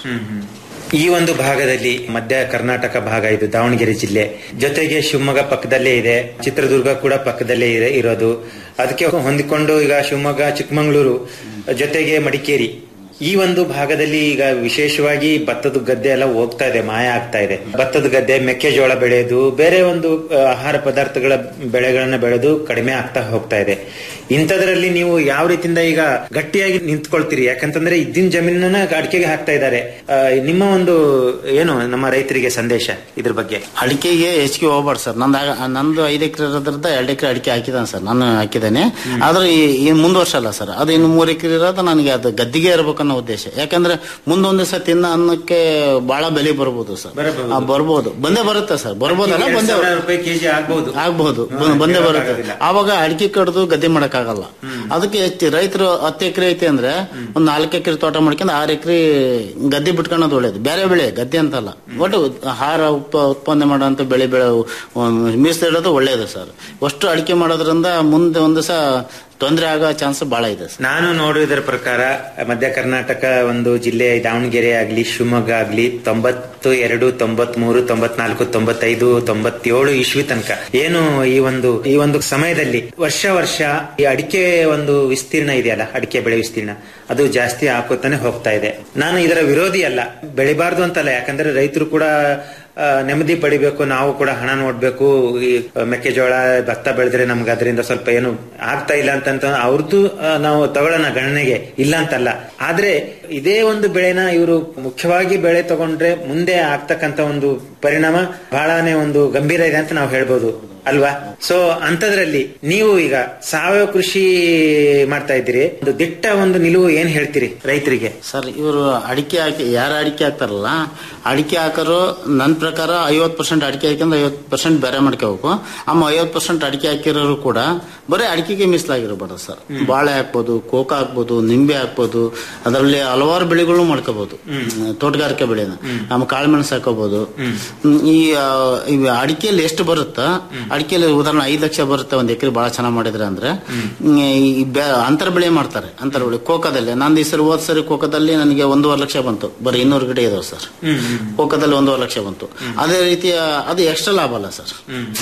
ಈ ಒಂದು ಭಾಗದಲ್ಲಿ ಮಧ್ಯ ಕರ್ನಾಟಕ ಭಾಗ ಇದು ದಾವಣಗೆರೆ ಜಿಲ್ಲೆ ಜೊತೆಗೆ ಶಿವಮೊಗ್ಗ ಪಕ್ಕದಲ್ಲೇ ಇದೆ ಚಿತ್ರದುರ್ಗ ಕೂಡ ಪಕ್ಕದಲ್ಲೇ ಇದೆ ಇರೋದು ಅದಕ್ಕೆ ಹೊಂದಿಕೊಂಡು ಈಗ ಶಿವಮೊಗ್ಗ ಚಿಕ್ಕಮಗಳೂರು ಜೊತೆಗೆ ಮಡಿಕೇರಿ ಈ ಒಂದು ಭಾಗದಲ್ಲಿ ಈಗ ವಿಶೇಷವಾಗಿ ಭತ್ತದ ಗದ್ದೆ ಎಲ್ಲ ಹೋಗ್ತಾ ಇದೆ ಮಾಯ ಆಗ್ತಾ ಇದೆ ಭತ್ತದ ಗದ್ದೆ ಮೆಕ್ಕೆಜೋಳ ಬೆಳೆಯೋದು ಬೇರೆ ಒಂದು ಆ, ಆಹಾರ ಪದಾರ್ಥಗಳ ಬೆಳೆಗಳನ್ನ ಬೆಳೆದು ಕಡಿಮೆ ಆಗ್ತಾ ಹೋಗ್ತಾ ಇದೆ ಇಂಥದ್ರಲ್ಲಿ ನೀವು ಯಾವ ರೀತಿಯಿಂದ ಈಗ ಗಟ್ಟಿಯಾಗಿ ನಿಂತ್ಕೊಳ್ತೀರಿ ಯಾಕಂತಂದ್ರೆ ಇದ್ದಿನ ಜಮೀನನ್ನ ಅಡಿಕೆಗೆ ಹಾಕ್ತಾ ಇದ್ದಾರೆ ಆ, ನಿಮ್ಮ ಒಂದು ಏನು ನಮ್ಮ ರೈತರಿಗೆ ಸಂದೇಶ ಇದ್ರ ಬಗ್ಗೆ ಅಡಿಕೆಗೆ ಹೆಚ್ಚಿಗೆ ಹೋಗ್ಬಾರ್ದು ಸರ್ ನಂದು ಆಗ- ನಂದು ಐದು ಎಕರೆ ಇರೋದ್ರಿಂದ ಎರಡು ಎಕರೆ ಅಡಿಕೆ ಹಾಕಿದ್ದಾನೆ ಸರ್ ನಾನು ಹಾಕಿದ್ದೇನೆ ಆದ್ರೆ ಈ- ಈ ಮುಂದುವರ್ಸಲ್ಲ ಸರ್ ಅದು ಇನ್ನು ಮೂರು ಎಕರೆ ಇರೋದು ನನಗೆ ಅದು ಗದ್ದಿಗೆ ಇರ್ಬೇಕನ್ನೋ ಉದ್ದೇಶ ಯಾಕಂದ್ರೆ ಮುಂದೊಂದು ದಿವಸ ತಿನ್ನ ಅನ್ನಕ್ಕೆ ಬಹಳ ಬೆಲೆ ಬರ್ಬೋದು ಸರ್ ಬರಬಹುದು. ಆ, ಬರ್ಬೋದು ಬಂದೇ ಬರುತ್ತೆ ಸರ್ ಬರ್ಬೋದಲ್ಲ ಎರಡ್ ಬಂದೇ ಸಾವಿರ ರೂಪಾಯಿ ಕೆಜಿ ಆಗ್ಬಹುದು ಆಗ್ಬಹುದು ಬ- ಬಂದೇ ಬರುತ್ತೆ ಆವಾಗ ಅಡಿಕೆ ಕಡ್ದು ಗದ್ದೆ ಮಾಡಕ್ಕಾಗಲ್ಲ ಅದಕ್ಕೆ ಹೆಚ್ಚು ರೈತರು ಹತ್ತು ಎಕರೆ ಐತೆ ಅಂದ್ರೆ ಒಂದ್ ನಾಲ್ಕು ಎಕರೆ ತೋಟ ಮಾಡ್ಕೊಂಡು ಆರು ಎಕರೆ ಗದ್ದೆ ಬಿಟ್ಕೊಳ್ಳೋದು ಒಳ್ಳೇದು ಬೇರೆ ಬೆಳೆ ಗದ್ದೆ ಅಂತಲ್ಲ ಒಟ್ಟು ಆಹಾರ ಉಪ ಉತ್ಪನ್ನ ಮಾಡುವಂತ ಬೆಳೆ ಬೆಳೆ ಮೀಸಲಿಡೋದು ಒಳ್ಳೇದು ಸರ್ ಅಷ್ಟು ಅಡಿಕೆ ಮಾಡೋದ್ರಿಂದ ಮುಂದೆ ಒಂದ್ ದಿವಸ ತೊಂದರೆ ಆಗೋ ಚಾನ್ಸ್ ಬಹಳ ಇದೆ ಸರ್ ನಾನು ನೋಡುವುದರ ಪ್ರಕಾರ ಮಧ್ಯ ಕರ್ನಾಟಕ ಒಂದು ಜಿಲ್ಲೆ ದಾವಣಗೆರೆ ಆಗ್ಲಿ ಶಿವಮೊಗ್ಗ ಆಗ್ಲಿ ತೊಂಬತ್ತು ಎರಡು ತೊಂಬತ್ ಮೂರು ತೊಂಬತ್ನಾಲ್ಕು ತೊಂಬತ್ತೈದು ತೊಂಬತ್ತೇಳು ಇಸ್ವಿ ತನಕ ಏನು ಈ ಒಂದು ಈ ಒಂದು ಸಮಯದಲ್ಲಿ ವರ್ಷ ವರ್ಷ ಈ ಅಡಿಕೆ ಒಂದು ವಿಸ್ತೀರ್ಣ ಇದೆಯಲ್ಲ ಅಡಿಕೆ ಬೆಳೆ ವಿಸ್ತೀರ್ಣ ಅದು ಜಾಸ್ತಿ ಹಾಕೋತಾನೆ ಹೋಗ್ತಾ ಇದೆ ನಾನು ಇದರ ವಿರೋಧಿ ಅಲ್ಲ ಬೆಳಿಬಾರ್ದು ಅಂತಲ್ಲ ಯಾಕಂದ್ರೆ ರೈತರು ಕೂಡ ಆ, ನೆಮ್ಮದಿ ಪಡಿಬೇಕು ನಾವು ಕೂಡ ಹಣ ನೋಡ್ಬೇಕು ಈ ಮೆಕ್ಕೆಜೋಳ ಭತ್ತ ಬೆಳೆದ್ರೆ ನಮ್ಗೆ ಅದರಿಂದ ಸ್ವಲ್ಪ ಏನು ಆಗ್ತಾ ಇಲ್ಲ ಅಂತಂತ ಅವ್ರದ್ದು ಆ, ನಾವು ತಗೊಳ್ಳೋಣ ಗಣನೆಗೆ ಇಲ್ಲ ಅಂತಲ್ಲ ಆದ್ರೆ ಇದೇ ಒಂದು ಬೆಳೆನ ಇವರು ಮುಖ್ಯವಾಗಿ ಬೆಳೆ ತಗೊಂಡ್ರೆ ಮುಂದೆ ಆಗ್ತಕ್ಕಂತ ಒಂದು ಪರಿಣಾಮ ಬಹಳನೇ ಒಂದು ಗಂಭೀರ ಇದೆ ಅಂತ ನಾವು ಹೇಳ್ಬೋದು ಅಲ್ವಾ ಸೊ ಅಂತದ್ರಲ್ಲಿ ನೀವು ಈಗ ಸಾವಯವ ಕೃಷಿ ಮಾಡ್ತಾ ಇದ್ದೀರಿ ಒಂದು ದಿಟ್ಟ ಒಂದು ನಿಲುವು ಏನ್ ಹೇಳ್ತೀರಿ ರೈತರಿಗೆ ಸರ್ ಇವರು ಅಡಿಕೆ ಹಾಕಿ ಯಾರು ಅಡಿಕೆ ಹಾಕ್ತಾರಲ್ಲ ಅಡಿಕೆ ಹಾಕೋರು ನನ್ನ ಪ್ರಕಾರ ಐವತ್ ಪರ್ಸೆಂಟ್ ಅಡಿಕೆ ಹಾಕಿದ್ರೆ ಐವತ್ ಪರ್ಸೆಂಟ್ ಬೇರೆ ಮಾಡ್ಕೋಬೇಕು ಆಮ ಐವತ್ ಪರ್ಸೆಂಟ್ ಅಡಿಕೆ ಹಾಕಿರೋರು ಕೂಡ ಬರೀ ಅಡಿಕೆಗೆ ಮೀಸಲಾಗಿರಬಾರ್ದು ಸರ್ ಬಾಳೆ ಹಾಕ್ಬೋದು ಕೋಕ ಹಾಕ್ಬೋದು ನಿಂಬೆ ಹಾಕ್ಬೋದು ಅದರಲ್ಲಿ ಹಲವಾರು ಬೆಳೆಗಳು ಮಾಡ್ಕೋಬಹುದು ತೋಟಗಾರಿಕೆ ಬೆಳೆನ ನಮ್ಮ ಕಾಳುಮೆಣಸು ಹಾಕೋಬಹುದು ಹ್ಮ್, ಈ ಆ, ಈ ಅಡಿಕೆಯಲ್ಲಿ ಎಷ್ಟು ಬರುತ್ತಾ ಅಡಿಕೆಯಲ್ಲಿ ಉದಾಹರಣೆ ಐದು ಲಕ್ಷ ಬರುತ್ತೆ ಒಂದ್ ಎಕರೆ ಬಹಳ ಚೆನ್ನಾಗಿ ಮಾಡಿದ್ರೆ ಅಂದ್ರೆ ಹ್ಮ್, ಈ ಬೆ- ಅಂತರ ಬೆಳೆ ಮಾಡ್ತಾರೆ ಅಂತರ ಬೆಳೆ ಕೋಕದಲ್ಲಿ ನಂದು ಈ ಸರಿ ಹೋದ್ ಸರಿ ಕೋಕದಲ್ಲಿ ನನಗೆ ಒಂದೂವರೆ ಲಕ್ಷ ಬಂತು ಬರೀ ಇನ್ನೂರು ಗಿಡ ಇದಾವೆ ಸರ್ ಕೋಕದಲ್ಲಿ ಒಂದೂವರೆ ಲಕ್ಷ ಬಂತು ಅದೇ ರೀತಿ ಅದು ಎಕ್ಸ್ಟ್ರಾ ಲಾಭ ಅಲ್ಲ ಸರ್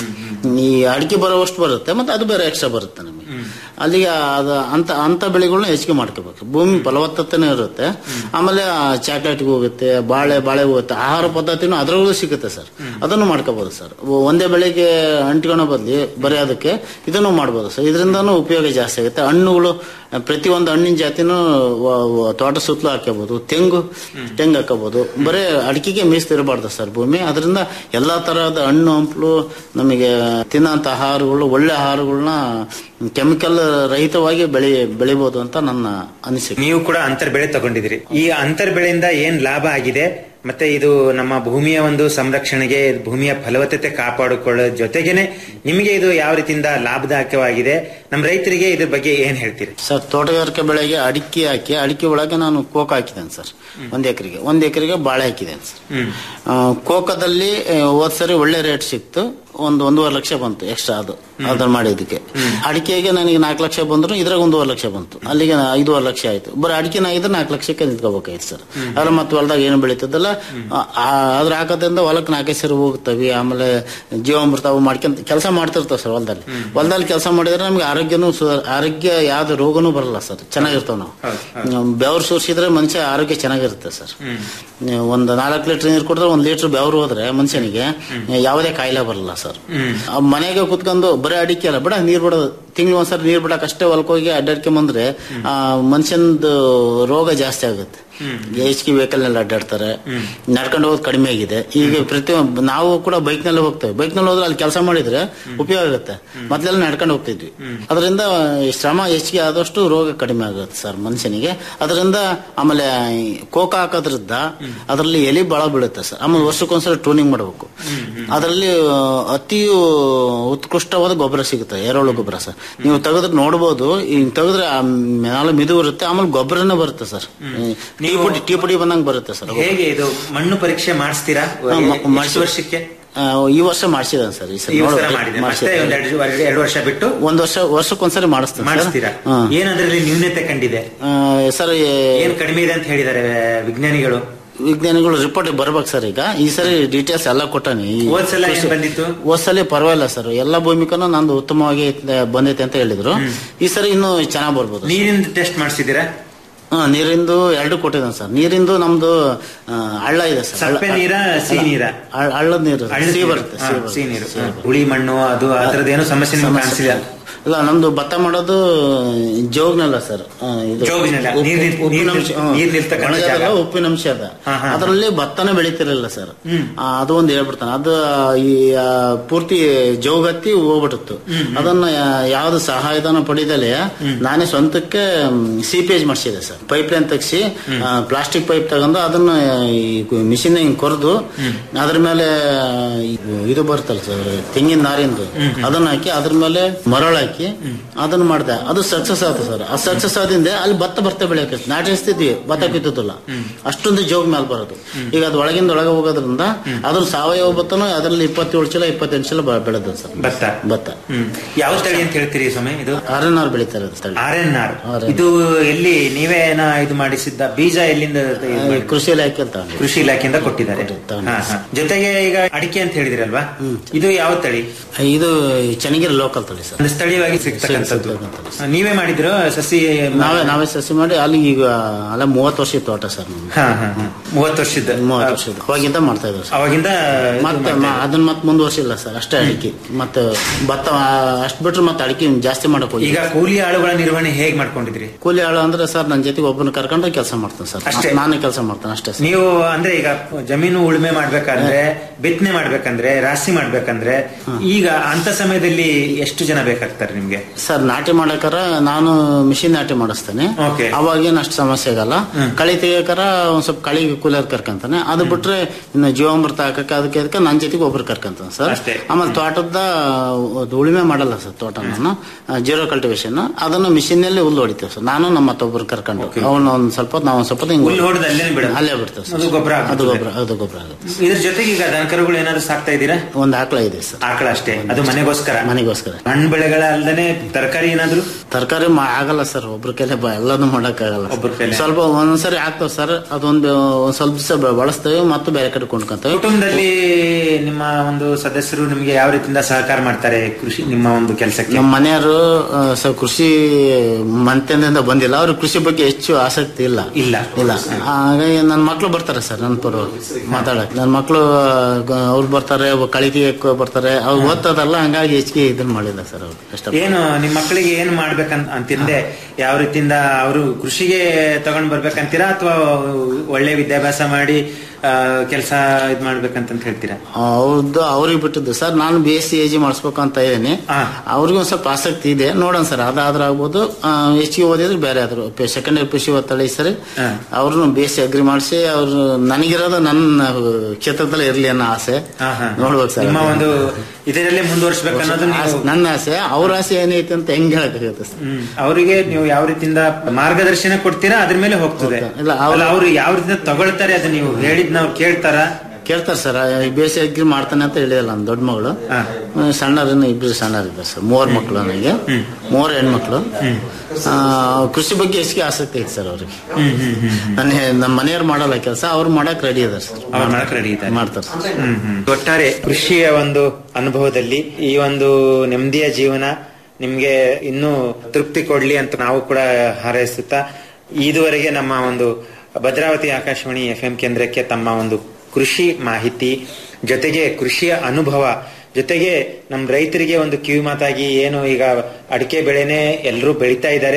ಈ ಅಡಿಕೆ ಬರೋವಷ್ಟು ಬರುತ್ತೆ ಮತ್ತೆ ಅದು ಬೇರೆ ಎಕ್ಸ್ಟ್ರಾ ಬರುತ್ತೆ ನಮಗೆ ಅಲ್ಲಿಗೆ ಅದು ಅಂತ ಅಂತ ಬೆಳೆಗಳನ್ನ ಹೆಚ್ಚಿಗೆ ಮಾಡ್ಕೋಬೇಕು ಭೂಮಿ ಫಲವತ್ತತೆನೂ ಇರುತ್ತೆ ಆಮೇಲೆ ಚಾಕ್ಲೇಟ್ಗೆ ಹೋಗುತ್ತೆ ಬಾಳೆ ಬಾಳೆ ಹೋಗುತ್ತೆ ಆಹಾರ ಪದ್ಧತಿನೂ ಅದರಲ್ಲೂ ಸಿಗುತ್ತೆ ಸರ್ ಅದನ್ನು ಮಾಡ್ಕೋಬಹುದು ಸರ್ ಒಂದೇ ಬೆಳೆಗೆ ಅಂಟ್ಕೊಳೋ ಬದಲಿ ಬರೀ ಅದಕ್ಕೆ ಇದನ್ನು ಮಾಡ್ಬೋದು ಸರ್ ಇದರಿಂದನೂ ಉಪಯೋಗ ಜಾಸ್ತಿ ಆಗುತ್ತೆ ಹಣ್ಣುಗಳು ಪ್ರತಿಯೊಂದು ಹಣ್ಣಿನ ಜಾತಿನೂ ವ- ವ- ತೋಟ ಸುತ್ತಲೂ ಹಾಕೋಬಹುದು ತೆಂಗು ತೆಂಗು ಹಾಕೋಬಹುದು ಬರೀ ಅಡಿಕೆಗೆ ಮೀಸಲಿರಬಾರ್ದು ಸರ್ ಭೂಮಿ ಅದರಿಂದ ಎಲ್ಲಾ ತರಹದ ಹಣ್ಣು ಹಂಪಲು ನಮಗೆ ತಿನ್ನಂತ ಆಹಾರಗಳು ಒಳ್ಳೆ ಆಹಾರಗಳನ್ನ ಕೆಮಿಕಲ್ ರಹಿತವಾಗಿ ಬೆಳಿ ಬೆಳಿಬಹುದು ಅಂತ ನನ್ನ ಅನಿಸಿಕೆ ನೀವು ಕೂಡ ಅಂತರ್ ಬೆಳೆ ತಗೊಂಡಿದ್ದೀರಿ ಈ ಅಂತರ್ ಬೆಳೆಯಿಂದ ಏನ್ ಲಾಭ ಆಗಿದೆ ಮತ್ತೆ ಇದು ನಮ್ಮ ಭೂಮಿಯ ಒಂದು ಸಂರಕ್ಷಣೆಗೆ ಭೂಮಿಯ ಫಲವತ್ತತೆ ಕಾಪಾಡಿಕೊಳ್ಳೋ ಜೊತೆಗೇನೆ ನಿಮಗೆ ಇದು ಯಾವ ರೀತಿಯಿಂದ ಲಾಭದಾಯಕವಾಗಿದೆ ನಮ್ಮ ರೈತರಿಗೆ ಇದ್ರ ಬಗ್ಗೆ ಏನ್ ಹೇಳ್ತೀರಿ ಸರ್ ತೋಟಗಾರಿಕೆ ಬೆಳೆಗೆ ಅಡಿಕೆ ಹಾಕಿ ಅಡಿಕೆ ಒಳಗೆ ನಾನು ಕೋಕ ಹಾಕಿದ್ದೇನೆ ಸರ್ ಒಂದ್ ಎಕರೆಗೆ ಒಂದ್ ಎಕರೆಗೆ ಬಾಳೆ ಹಾಕಿದ್ದೇನೆ ಸರ್ ಆ, ಕೋಕದಲ್ಲಿ ಆ, ಹೋದ್ ಸರಿ ಒಳ್ಳೆ ರೇಟ್ ಸಿಕ್ತು ಒಂದು ಒಂದೂವರೆ ಲಕ್ಷ ಬಂತು ಎಕ್ಸ್ಟ್ರಾ ಅದು ಅದನ್ನ ಮಾಡಿದ್ದಕ್ಕೆ ಅಡಿಕೆಗೆ ನನಗೆ ನಾಲ್ಕು ಲಕ್ಷ ಬಂದ್ರು ಇದ್ರಾಗ ಒಂದೂವರೆ ಲಕ್ಷ ಬಂತು ಅಲ್ಲಿಗೆ ನಾ- ಐದೂವರೆ ಲಕ್ಷ ಆಯ್ತು ಬರೀ ಅಡಿಕೆನ ಆಗಿದ್ರೆ ನಾಲ್ಕು ಲಕ್ಷಕ್ಕೆ ನಿಂತ್ಕೋಬೇಕಾಯ್ತು ಸರ್ ಅದ್ರ ಮತ್ತೆ ಹೊಲದಾಗ ಏನು ಬೆಳೀತದಲ್ಲ ಅದ್ರ ಹಾಕೋದ್ರಿಂದ ಹೊಲಕ್ಕೆ ನಾಲ್ಕೈದು ಸರಿ ಹೋಗ್ತವೆ ಆಮೇಲೆ ಜೀವಾಮೃತ ಅವು ಮಾಡ್ಕೊಂತ ಕೆಲಸ ಮಾಡ್ತಿರ್ತಾವ ಸರ್ ಹೊಲದಲ್ಲಿ ಹೊಲದಲ್ಲಿ ಕೆಲಸ ಮಾಡಿದ್ರೆ ನಮ್ಗೆ ಆರೋಗ್ಯನೂ ಸುಧಾರ ಆರೋಗ್ಯ ಯಾವ್ದು ರೋಗನೂ ಬರಲ್ಲ ಸರ್ ಚೆನ್ನಾಗಿರ್ತಾವ ನಾವು ಬೆವರು ಸೂರ್ಸಿದ್ರೆ ಮನುಷ್ಯ ಆರೋಗ್ಯ ಚೆನ್ನಾಗಿರುತ್ತೆ ಸರ್ ನೀವು ಒಂದು ನಾಲ್ಕು ಲೀಟರ್ ನೀರು ಕುಡಿದ್ರೆ ಒಂದು ಲೀಟರ್ ಬೆವರು ಹೋದ್ರೆ ಮನುಷ್ಯನಿಗೆ ಯಾವುದೇ ಕಾಯಿಲೆ ಬರಲ್ಲ ಸರ್ ಆ ಮನೆಗೆ ಕುತ್ಕೊಂಡು ಬರೀ ಅಡಿಕೆ ಅಲ್ಲ ಬಿಡ ನೀರ್ ಬಿಡೋದು ತಿಂಗಳು ಒಂದ್ಸರಿ ನೀರ್ ಬಿಡಕ್ ಅಷ್ಟೇ ಹೊಲಕ್ಕೆ ಹೋಗಿ ಅಡ್ಡಾಡ್ಕೊಂಡ್ ಬಂದ್ರೆ ಆ ಮನುಷ್ಯಂದು ರೋಗ ಜಾಸ್ತಿ ಆಗುತ್ತೆ ಹೆಚ್ಚಿಗೆ ವೆಹಿಕಲ್ ನಲ್ಲಿ ಅಡ್ಡಾಡ್ತಾರೆ ನಡ್ಕೊಂಡು ಹೋಗೋದು ಕಡಿಮೆ ಆಗಿದೆ ಈಗ ಪ್ರತಿಯೊಬ್ಬ ನಾವು ಕೂಡ ಬೈಕ್ ನಲ್ಲಿ ಹೋಗ್ತೇವೆ ಬೈಕ್ ನಲ್ಲಿ ಹೋದ್ರೆ ಅಲ್ಲಿ ಕೆಲಸ ಮಾಡಿದ್ರೆ ಉಪಯೋಗ ಆಗುತ್ತೆ ಮೊದ್ಲೆಲ್ಲ ನಡ್ಕೊಂಡು ಹೋಗ್ತಿದ್ವಿ ಅದರಿಂದ ಶ್ರಮ ಹೆಚ್ಚಿಗೆ ಆದಷ್ಟು ರೋಗ ಕಡಿಮೆ ಆಗುತ್ತೆ ಸರ್ ಮನುಷ್ಯನಿಗೆ ಅದರಿಂದ ಆಮೇಲೆ ಈ ಕೋಕ ಹಾಕೋದ್ರಿಂದ ಅದರಲ್ಲಿ ಎಲಿ ಬಹಳ ಬೀಳುತ್ತೆ ಸರ್ ಆಮೇಲೆ ವರ್ಷಕ್ಕೊಂದ್ಸಲ ಟೂನಿಂಗ್ ಮಾಡಬೇಕು ಅದರಲ್ಲಿ ಆ, ಅತಿ ಉತ್ಕೃಷ್ಟವಾದ ಗೊಬ್ಬರ ಸಿಗುತ್ತೆ ಎರೆಹುಳು ಗೊಬ್ಬರ ಸರ್ ನೀವು ತೆಗೆದ್ರೆ ನೋಡ್ಬೋದು ಈಗ ತೆಗೆದ್ರೆ ಆ ಮ್ಯಾಲ ಮಿದು ಇರುತ್ತೆ ಆಮೇಲೆ ಗೊಬ್ಬರನೇ ಬರುತ್ತೆ ಸರ್ ಟೀ ಪುಡಿ ಟೀ ಪುಡಿ ಬಂದಂಗೆ ಬರುತ್ತೆ ಸರ್ ಹೇಗೆ ಇದು ಮಣ್ಣು ಪರೀಕ್ಷೆ ಮಾಡಿಸ್ತೀರಾ ಹಾ, ಮ- ಎಷ್ಟು ಮಾಡ್ಸಿ- ವರ್ಷಕ್ಕೆ ಆ, ಈ ವರ್ಷ ಮಾಡಿಸಿದಾನೆ ಸರ್ ಈ ಸಲ ಈ ವರ್ಷ ನೋಡ್ಬೇಕು. ಮಾಡಿದೆ ಮತ್ತೆ ಮಾಡ್ಸಿದ್ದಾನೆ. ಒಂದ್ ಎರಡು ಎರಡು- ಎರಡು ವರ್ಷ ಬಿಟ್ಟು ಒಂದ್ ವರ್ಷ ವರ್ಷಕ್ಕೊಂದ್ಸರಿ ಮಾಡಿಸ್ತಾನೆ ಸರ್. ಮಾಡಿಸ್ತೀರಾ ಹಾ. ಏನದ್ರಲ್ಲಿ ನ್ಯೂನ್ಯತೆ ಕಂಡಿದೆ ಆ, ಸರ್ ಈ ಏನ್ ಕಡಿಮೆ ಇದೆ ಅಂತ ಹೇಳಿದ್ದಾರೆ ವಿಜ್ಞಾನಿಗಳು ವಿಜ್ಞಾನಿಗಳು ರಿಪೋರ್ಟ್ ಬರ್ಬೇಕು ಸರ್ ಈಗ ಈ ಸರಿ ಡೀಟೇಲ್ಸ್ ಎಲ್ಲ ಕೊಟ್ಟಾನೆ ಈ ಹೋದ್ ಸಲ ಏನ್ ಕೃಷಿ- ಬಂದಿತ್ತು? ಹೋದ್ ಸಲ ಪರವಾಗಿಲ್ಲ ಸರ್ ಎಲ್ಲ ಭೂಮಿಕನು ನಂದು ಉತ್ತಮವಾಗಿ ಐತೆ- ಬಂದೈತೆ ಅಂತ ಹೇಳಿದ್ರು ಈ ಸರಿ ಇನ್ನೂ ಚೆನ್ನಾಗ್ ಬರ್ಬೋದು ನೀರಿನ ಟೆಸ್ಟ್ ಮಾಡಿಸಿದ್ದೀರಾ ಹಾ ನೀರಿಂದು ಎರಡು ಕೊಟ್ಟಿದ್ದಾನೆ ಸರ್ ನೀರಿಂದು ನಮ್ದು ಆ, ಹಳ್ಳ ಇದೆ ಸರ್ ಹಳ್ಳ- ಸಪ್ಪೆ ನೀರ ಸಿಹಿ ನೀರ ಹಳ್ಳ- ಹಳ್ಳದ ನೀರು ಹಳ್ಳದ ಸಿಹಿ ನೀರು. ಬರುತ್ತೆ ಹಾ, ಸಿಹಿ ಬರುತ್ತೆ. ಸಿಹಿ ನೀರು ಹುಳಿ ಮಣ್ಣು ಅದು ಅದರದ್ದು ಏನೋ ಸಮಸ್ಯೆ ನಿಮ್ಗೆ ಕಾಣಿಸಿಲ್ಲ ಇಲ್ಲ ನಮ್ದು ಭತ್ತ ಮಾಡೋದು ಜೋಗ್ನಲ್ಲ ಸರ್ ಆ, ಇದು ಜೋಗಿನಲ್ಲ. ಉಪ್ಪು- ನೀರ್ ನಿಲ್- ಉಪ್ಪಿನಂಶ ನೀರ್ ಹಾ. ನೀರ್ ನಿಲ್ತಕ್ಕಂಥ ಒಣಗದಲ್ಲ, ಜಾಗ. ಉಪ್ಪಿನಂಶ ಅದ ಹಾ, ಹಾ. ಅದರಲ್ಲಿ ಭತ್ತನೇ ಬೆಳಿತಿರಲಿಲ್ಲ ಸರ್ ಆ, ಅದು ಒಂದು ಹೇಳ್ಬಿಡ್ತಾನೆ ಅದು ಈ ಆ, ಪೂರ್ತಿ ಜೋಗತ್ತಿ ಹೋಗ್ಬಿಟ್ಟಿತ್ತು ಅದನ್ನ ಯಾ- ಯಾವ್ದು ಸಹಾಯಧನ ಪಡೆದಲೆ ನಾನೇ ಸ್ವಂತಕ್ಕೆ ಸಿಪೇಜ್ ಮಾಡಿಸಿದೆ ಸರ್ ಪೈಪ್ ಲೈನ್ ತೆಗ್ಸಿ ಪ್ಲಾಸ್ಟಿಕ್ ಪೈಪ್ ತಗೊಂಡು ಅದನ್ನ ಈ ಮಿಷಿನ್ ಹಿಂಗ್ ಕೊರೆದು ಅದ್ರ ಮೇಲೆ ಈ ಇದು ಬರ್ತಲ್ಲ ಸರ್ ತೆಂಗಿನ ನಾರಿಂದು ಅದನ್ನ ಹಾಕಿ ಅದ್ರ ಮೇಲೆ ಮರಳು ಹಾಕಿ ಅದನ್ನ ಮಾಡ್ದೆ ಅದು ಸಕ್ಸಸ್ ಆಯ್ತು ಸರ್ ಆ ಸಕ್ಸಸ್ ಆದಿಂದ ಅಲ್ಲಿ ಭತ್ತ ಬರ್ತಾ ಬೆಳೆಯಕ್ಕೆ ನಾಟಿ ಹಚ್ತಿದ್ವಿ ಭತ್ತ ಕಿತ್ತುದಿಲ್ಲ ಅಷ್ಟೊಂದು ಜೋಗ್ ಮೇಲೆ ಬರೋದು ಈಗ ಅದು ಒಳಗಿಂದ ಒಳಗೆ ಹೋಗೋದ್ರಿಂದ ಅದ್ರ ಸಾವಯವ ಭತ್ತನು ಅದರಲ್ಲಿ ಇಪ್ಪತ್ತೇಳು ಚೀಲ ಇಪ್ಪತ್ತೆಂಟು ಚೀಲ ಬ- ಬೆಳೆದ ಸರ್ ಭತ್ತ ಭತ್ತ ಹ್ಮ್ ಯಾವ ತಳಿ ಅಂತ ಹೇಳ್ತೀರಿ ಸ್ವಾಮಿ ಇದು ಆರ್ ಎನ್ ಆರ್ ಬೆಳಿತಾರೆ ಅದು ತಳಿ. R N R RNR. ಇದು ಎಲ್ಲಿ ನೀವೇನ ಇದು ಮಾಡಿಸಿದ್ದ ಬೀಜ ಎಲ್ಲಿಂದ ಇದು ಆ, ಮಾಡಿದ್ದು? ಕೃಷಿ ಇಲಾಖೆ ಅಂತ ತಗೊಂಡ್ವಿ. ಕೃಷಿ ಇಲಾಖೆಯಿಂದ ಕೊಟ್ಟಿದ್ದಾರೆ ತಗೊಂಡ್ವಿ. ಹಾ, ಹಾ. ಜೊತೆಗೆ ಈಗ ಅಡಿಕೆ ಅಂತ ಹೇಳಿದಿರಲ್ವಾ ಇದು ಯಾವ ತಳಿ ಇದು ಚನ್ನಗಿರಿ ಲೋಕಲ್ ತಳಿ ಸರ್ ಅಂದ್ರೆ ಸ್ಥಳೀಯವಾಗಿ ಸಿಗ್ತಕ್ಕಂಥದ್ದು ನೀವೇ ಮಾಡಿದ್ರು ಸಸಿ ನಾವೇ ನಾವೇ ಸಸಿ ಮಾಡಿ ಅಲ್ಲಿ ಈಗ ಅಲ್ಲ ಮೂವತ್ತು ವರ್ಷ ತೋಟ ಸರ್ ನಮ್ದು ಹಾ ಹಾ ಹಾ. ಮೂವತ್ತು ವರ್ಷದ ಮೂವತ್ತು ವರ್ಷದ ಅವಾಗಿಂದ ಮಾಡ್ತಾ ಇದ್ದೀವಿ ಸರ್ ಅವಾಗಿಂದ ಇದು ಮತ್ತೆ ಮಾಡ್ತಾ ಮ- ಅದನ್ನ ಮತ್ತೆ ಮುಂದುವರ್ಸಿಲ್ಲ ಸರ್ ಅಷ್ಟೇ ಅಡಿಕೆ ಮತ್ತೆ ಭತ್ತ ಅಷ್ಟು ಬಿಟ್ರೆ ಮತ್ತೆ ಅಡಿಕೆ ಜಾಸ್ತಿ ಮಾಡಕ್ ಹೋಗಿ ಈಗ ಕೂಲಿ ಆಳುಗಳ ನಿರ್ವಹಣೆ ಹೇಗ್ ಮಾಡ್ಕೊಂಡಿದ್ರಿ ಕೂಲಿ ಆಳು ಅಂದ್ರೆ ಸರ್ ನನ್ನ ಜೊತೆಗೆ ಒಬ್ಬನ ಕರ್ಕೊಂಡು ಕೆಲಸ ಮಾಡ್ತಾನೆ ಸರ್ ಅಷ್ಟೇ. ನಾನೇ ಕೆಲಸ ಮಾಡ್ತಾನೆ ಅಷ್ಟೇ ಸರ್ ನೀವು ಅಂದ್ರೆ ಈಗ ಜಮೀನು ಉಳುಮೆ ಮಾಡ್ಬೇಕಂದ್ರೆ ಬಿತ್ತನೆ ಮಾಡ್ಬೇಕಂದ್ರೆ ರಾಶಿ ಮಾಡ್ಬೇಕಂದ್ರೆ ಈಗ ಅಂತ ಸಮಯದಲ್ಲಿ ಎಷ್ಟು ಜನ ಬೇಕಾಗ್ತಾರೆ ನಿಮ್ಗೆ ಸರ್ ನಾಟಿ ಮಾಡಕಾರ ನಾನು ಮಿಷಿನ್ ನಾಟಿ ಮಾಡಿಸ್ತೇನೆ Okay. ಅವಾಗೇನು ಅಷ್ಟು ಸಮಸ್ಯೆ ಆಗಲ್ಲ ಕಳಿ ತೆಗಿಯಕಾರ ಒಂದ್ ಸ್ವಲ್ಪ ಕಳಿಗೆ ಕೂಲರ್ ಕರ್ಕಂತಾನೆ ಅದು ಬಿಟ್ರೆ ಇನ್ನು ಜೀವಾಮೃತ ಹಾಕಕ್ಕೆ ಅದಕ್ಕೆ ಅದಕ್ಕೆ ನನ್ನ ಜೊತೆಗೆ ಒಬ್ರು ಕರ್ಕಂತಾನೆ ಸರ್ ಅಷ್ಟೇ. ಆಮೇಲೆ ತೋಟದ ಅದು ಉಳುಮೆ ಮಾಡಲ್ಲ ಸರ್ ತೋಟ ನಾನು ಜೀರೋ ಕಲ್ಟಿವೇಶನ್ ಅದನ್ನು ಮಿಷಿನ್ ನಲ್ಲಿ ಹುಲ್ಲು ಹೊಡಿತೇವೆ ಸರ್ ನಾನು ನಮ್ಮ ಮತ್ತೊಬ್ರು ಕರ್ಕೊಂಡು ಅವನು ಒಂದ್ ಸ್ವಲ್ಪ ಹೊತ್ತು, ನಾವು ಒಂದ್ ಸ್ವಲ್ಪ ಹೊತ್ತು ಹಿಂಗ್ ಹುಲ್ಲು ಹೊಡೆದು ಅಲ್ಲೇ ಬಿಡೋದು? ಅಲ್ಲೇ ಬಿಡ್ತೇವೆ ಸರ್ ಅದು ಗೊಬ್ಬರ ಅದು ಗೊಬ್ಬರ ಅದು ಗೊಬ್ಬರ ಆಗುತ್ತೆ ಇದ್ರ ಜೊತೆಗೆ ಈಗ ದನಕರುಗಳು ಏನಾದ್ರು ಸಾಕ್ತಾ ಇದ್ದೀರಾ ಒಂದ್ ಆಕಳ ಇದೆ ಸರ್ ಆಕಳ ಅಷ್ಟೇ ಅದು ಮನೆಗೋಸ್ಕರ ಮನೆಗೋಸ್ಕರ ಹಣ್ಣು ಬೆಳೆಗಳ ಅಲ್ದೇನೆ ತರಕಾರಿ ಏನಾದ್ರು ತರಕಾರಿ ಆಗಲ್ಲ ಸರ್ ಒಬ್ರ ಕೈಲಿ ಬ- ಎಲ್ಲದೂ ಮಾಡಕ್ ಆಗಲ್ಲ ಒಬ್ರ ಕೈಲಿ. ಸ್ವಲ್ಪ ಒಂದೊಂದ್ಸರಿ ಆಗ್ತಾವ ಸರ್ ಅದೊಂದು ಒಂದ್ ಸ್ವಲ್ಪ ದಿವಸ ಬಳಸ್ತೇವೆ ಮತ್ತು ಬೇರೆ ಕಡೆ ಕೊಂಡ್ಕೊಂತೇವೆ ಕುಟುಂಬದಲ್ಲಿ ನಿಮ್ಮ ಒಂದು ಸದಸ್ಯರು ನಿಮ್ಗೆ ಯಾವ ರೀತಿಯಿಂದ ಸಹಕಾರ ಮಾಡ್ತಾರೆ ಕೃಷಿ ನಿಮ್ಮ ಒಂದು ಕೆಲಸಕ್ಕೆ ನಮ್ಮ ಮನೆಯವರು ಆ, ಸ್ವಲ್ಪ ಕೃಷಿ ಮಂತ್ಯದಿಂದ ಬಂದಿಲ್ಲ ಅವ್ರ ಕೃಷಿ ಬಗ್ಗೆ ಹೆಚ್ಚು ಆಸಕ್ತಿ ಇಲ್ಲ ಇಲ್ಲ ಇಲ್ಲ ಹಾಗಾಗಿ ನನ್ನ ಮಕ್ಳು ಬರ್ತಾರೆ ಸರ್ ನನ್ನ ಪರವಾಗಿ ಮಾತಾಡಕ್ ನನ್ನ ಮಕ್ಳು ಅವ್ರು ಬರ್ತಾರೆ ಕಳಿ ತೆಗಿಯಕ್ಕೆ ಬರ್ತಾರೆ ಅವ್ರು ಓದ್ತದಲ್ಲ ಹಂಗಾಗಿ ಹೆಚ್ಚಿಗೆ ಇದನ್ನ ಮಾಡಿಲ್ಲ ಸರ್ ಅವ್ರು ಕಷ್ಟ ಏನು ನಿಮ್ ಮಕ್ಕಳಿಗೆ ಏನ್ ಮಾಡ್ಬೇಕಂತ ಅಂತಿಂದೆ ಯಾವ ರೀತಿಯಿಂದ ಅವರು ಕೃಷಿಗೆ ತಗೊಂಡ್ ಬರ್ಬೇಕಂತೀರಾ ಅಥವಾ ಒಳ್ಳೆ ವಿದ್ಯಾಭ್ಯಾಸ ಮಾಡಿ ಕೆಲಸ ಇದ್ ಮಾಡ್ಬೇಕಂತ ಹೇಳ್ತೀರಾ ಹೌದು ಅವ್ರಿಗೆ ಬಿಟ್ಟಿದ್ದು ಸರ್ ನಾನು B S C A G ಮಾಡಿಸ್ಬೇಕು ಅಂತ ಇದ್ದೀನಿ ಅವ್ರಿಗೆ ಒಂದ್ ಸ್ವಲ್ಪ ಆಸಕ್ತಿ ಇದೆ ನೋಡೋಣ ಸರ್ ಅದಾದ್ರೂ ಆಗ್ಬೋದು ಆ, ಹೆಚ್ಚಿಗೆ ಓದಿದ್ರೆ ಬೇರೆ ಆದ್ರು ಸೆಕೆಂಡ್ ಇಯರ್ ಪಿ ಸಿ ಓದ್ತಾಳೆ ಈ ಸರಿ ಅವ್ರನ್ನ ಬಿ ಎಸ್ ಸಿ ಅಗ್ರಿ ಮಾಡಿಸಿ ಅವ್ರು ನನಗಿರೋದು ನನ್ನ ಕ್ಷೇತ್ರದಲ್ಲಿ ಇರ್ಲಿ ಅನ್ನೋ ಆಸೆ ನೋಡ್ಬೇಕು ಸರ್ ನಿಮ್ಮ ಒಂದು ಇದರಲ್ಲೇ ಮುಂದುವರ್ಸ್ಬೇಕು ಅನ್ನೋದು ನೀವು ಆಸೆ- ನನ್ನ ಆಸೆ ಅವ್ರ ಆಸೆ ಏನೈತೆ ಅಂತ ಹೆಂಗ್ ಹೇಳಕ್ಕಾಗುತ್ತೆ ಸರ್ ಹ್ಮ್. ಅವರಿಗೆ ನೀವು ಯಾವ ರೀತಿಯಿಂದ ಮಾರ್ಗದರ್ಶನ ಕೊಡ್ತೀರಾ ಅದ್ರ ಮೇಲೆ ಹೋಗ್ತದೆ ಇಲ್ಲ, ಅವ್ರು- ಅಲ್ಲ, ಅವ್ರು ಯಾವ ರೀತಿಯಿಂದ ತಗೊಳ್ತಾರೆ ಅದು ನೀವು ಹೇಳಿದ್ ನಾವು ಕೇಳ್ತಾರ ಕೇಳ್ತಾರೆ sir B S C agri ಮಾಡ್ತಾನೆ ಅಂತ ಹೇಳಿದಲ್ಲ ನನ್ನ ದೊಡ್ಡ ಮಗಳು ಸಣ್ಣರಿನ್ನು ಇಬ್ರು ಸಣ್ಣರಿದ್ದಾರೆ ಸರ್ ಮೂವರು ಮಕ್ಕಳು ನನಗೆ ಮೂವರು ಹೆಣ್ಮಕ್ಳು ಆ, ಕೃಷಿ ಬಗ್ಗೆ ಹೆಚ್ಚಿಗೆ ಆಸಕ್ತಿ ಐತೆ ಸರ್ ಅವ್ರಿಗೆ ನನ್ನ ನಮ್ಮ ಮನೆಯವ್ರು ಮಾಡಲ್ಲ ಕೆಲಸ ಅವ್ರು ಮಾಡಕ್ ರೆಡಿ ಅದಾರ ಸರ್ ಅವ್ರು ಮಾಡಕ್ ರೆಡಿ ಇದ್ದಾರೆ ಮಾಡ್ತಾರೆ ಹ್ಮ್, ಹ್ಮ್. ಒಟ್ಟಾರೆ ಕೃಷಿಯ ಒಂದು ಅನುಭವದಲ್ಲಿ ಈ ಒಂದು ನೆಮ್ಮದಿಯ ಜೀವನ ನಿಮ್ಗೆ ಇನ್ನೂ ತೃಪ್ತಿ ಕೊಡ್ಲಿ ಅಂತ ನಾವು ಕೂಡ ಹಾರೈಸುತ್ತಾ ಇದುವರೆಗೆ ನಮ್ಮ ಒಂದು ಭದ್ರಾವತಿ ಆಕಾಶವಾಣಿ ಎಫ್ ಎಂ ಕೇಂದ್ರಕ್ಕೆ ತಮ್ಮ ಒಂದು ಕೃಷಿ ಮಾಹಿತಿ ಜೊತೆಗೆ ಕೃಷಿಯ ಅನುಭವ ಜೊತೆಗೆ ನಮ್ಮ ರೈತರಿಗೆ ಒಂದು ಕಿವಿ ಮಾತಾಗಿ ಏನು ಈಗ ಅಡಿಕೆ ಬೆಳೆನೆ ಎಲ್ಲರೂ ಬೆಳೀತಾ ಇದ್ದಾರೆ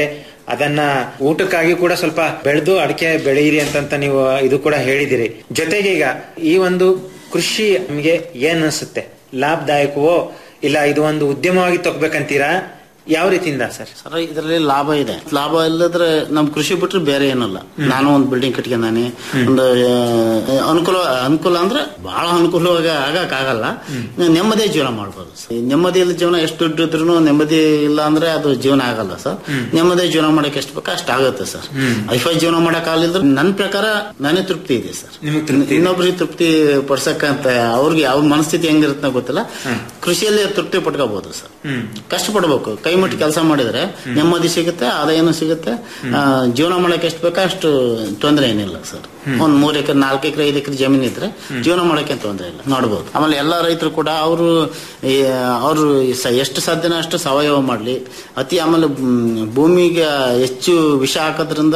ಅದನ್ನ ಊಟಕ್ಕಾಗಿ ಕೂಡ ಸ್ವಲ್ಪ ಬೆಳೆದು ಅಡಿಕೆ ಬೆಳೆಯಿರಿ ಅಂತಂತ ನೀವು ಇದು ಕೂಡ ಹೇಳಿದಿರಿ ಜೊತೆಗೆ ಈಗ ಈ ಒಂದು ಕೃಷಿ ನಿಮಗೆ ಏನ್ ಅನ್ಸುತ್ತೆ ಲಾಭದಾಯಕವೋ ಇಲ್ಲ ಇದು ಒಂದು ಉದ್ಯಮವಾಗಿ ತಗೋಬೇಕಂತೀರಾ ಯಾವ ರೀತಿಯಿಂದ ಸರ್ ಸರ್ ಇದರಲ್ಲಿ ಲಾಭ ಇದೆ ಲಾಭ ಇಲ್ಲದ್ರೆ ನಮ್ ಕೃಷಿ ಬಿಟ್ರೆ ಬೇರೆ ಏನಲ್ಲ ನಾನು ಒಂದು ಬಿಲ್ಡಿಂಗ್ ಕಟ್ಕೊಂಡಾನೆ ಒಂದು ಆ, ಅನುಕೂಲ ಅನುಕೂಲ ಅಂದ್ರೆ ಬಹಳ ಅನುಕೂಲವಾಗಿ ಆಗಕ್ ಆಗಲ್ಲ ನೆಮ್ಮದಿ ಜೀವನ ಮಾಡ್ಬೋದು ಸರ್. ಈ ನೆಮ್ಮದಿ ಇಲ್ಲ ಜೀವನ ಎಷ್ಟು ದುಡ್ಡು ಇದ್ರು ನೆಮ್ಮದಿ ಇಲ್ಲ ಅಂದ್ರೆ ಅದು ಜೀವನ ಆಗಲ್ಲ ಸರ್ ನೆಮ್ಮದಿ ಜೀವನ ಮಾಡಕ್ ಎಷ್ಟು ಬೇಕೋ ಅಷ್ಟು ಆಗುತ್ತೆ ಸರ್ ಐಫೈ ಜೀವನ ಮಾಡಕ್ ಆಗಲಿದ್ರೆ ನನ್ನ ಪ್ರಕಾರ ನಾನೇ ತೃಪ್ತಿ ಇದೆ ಸರ್ ಇನ್ನೊಬ್ರಿಗೆ ತೃಪ್ತಿ ಪಡ್ಸಕ್ಕಂತ ಅವ್ರಿಗೆ ಯಾವ ಮನಸ್ಥಿತಿ ಹೆಂಗಿರುತ್ತೆ ಗೊತ್ತಿಲ್ಲ ಕೃಷಿಯಲ್ಲಿ ತೃಪ್ತಿ ಪಡ್ಕೋಬಹುದು ಸರ್ ಕಷ್ಟಪಡ್ಬೇಕು ಕೈ ಮುಟ್ಟಿ ಕೆಲಸ ಮಾಡಿದ್ರೆ ನೆಮ್ಮದಿ ಸಿಗುತ್ತೆ ಆದಾಯನೂ ಸಿಗುತ್ತೆ ಆ, ಜೀವನ ಮಾಡಕ್ಕೆ ಎಷ್ಟು ಬೇಕೋ ಅಷ್ಟು ತೊಂದರೆ ಏನಿಲ್ಲ ಸರ್ ಒಂದ್ ಮೂರ್ ಎಕರೆ ನಾಲ್ಕು ಎಕರೆ ಐದು ಎಕರೆ ಜಮೀನ್ ಇದ್ರೆ ಜೀವನ ಮಾಡಕ್ಕೆ ತೊಂದರೆ ಇಲ್ಲ ನೋಡ್ಬೋದು ಆಮೇಲೆ ಎಲ್ಲಾ ರೈತರು ಕೂಡ ಅವರು ಅವರು ಎಷ್ಟು ಸಾಧ್ಯನೋ ಅಷ್ಟು ಸಾವಯವ ಮಾಡ್ಲಿ ಅತಿ ಆಮೇಲೆ ಮ್, ಭೂಮಿಗೆ ಹೆಚ್ಚು ವಿಷ ಹಾಕೋದ್ರಿಂದ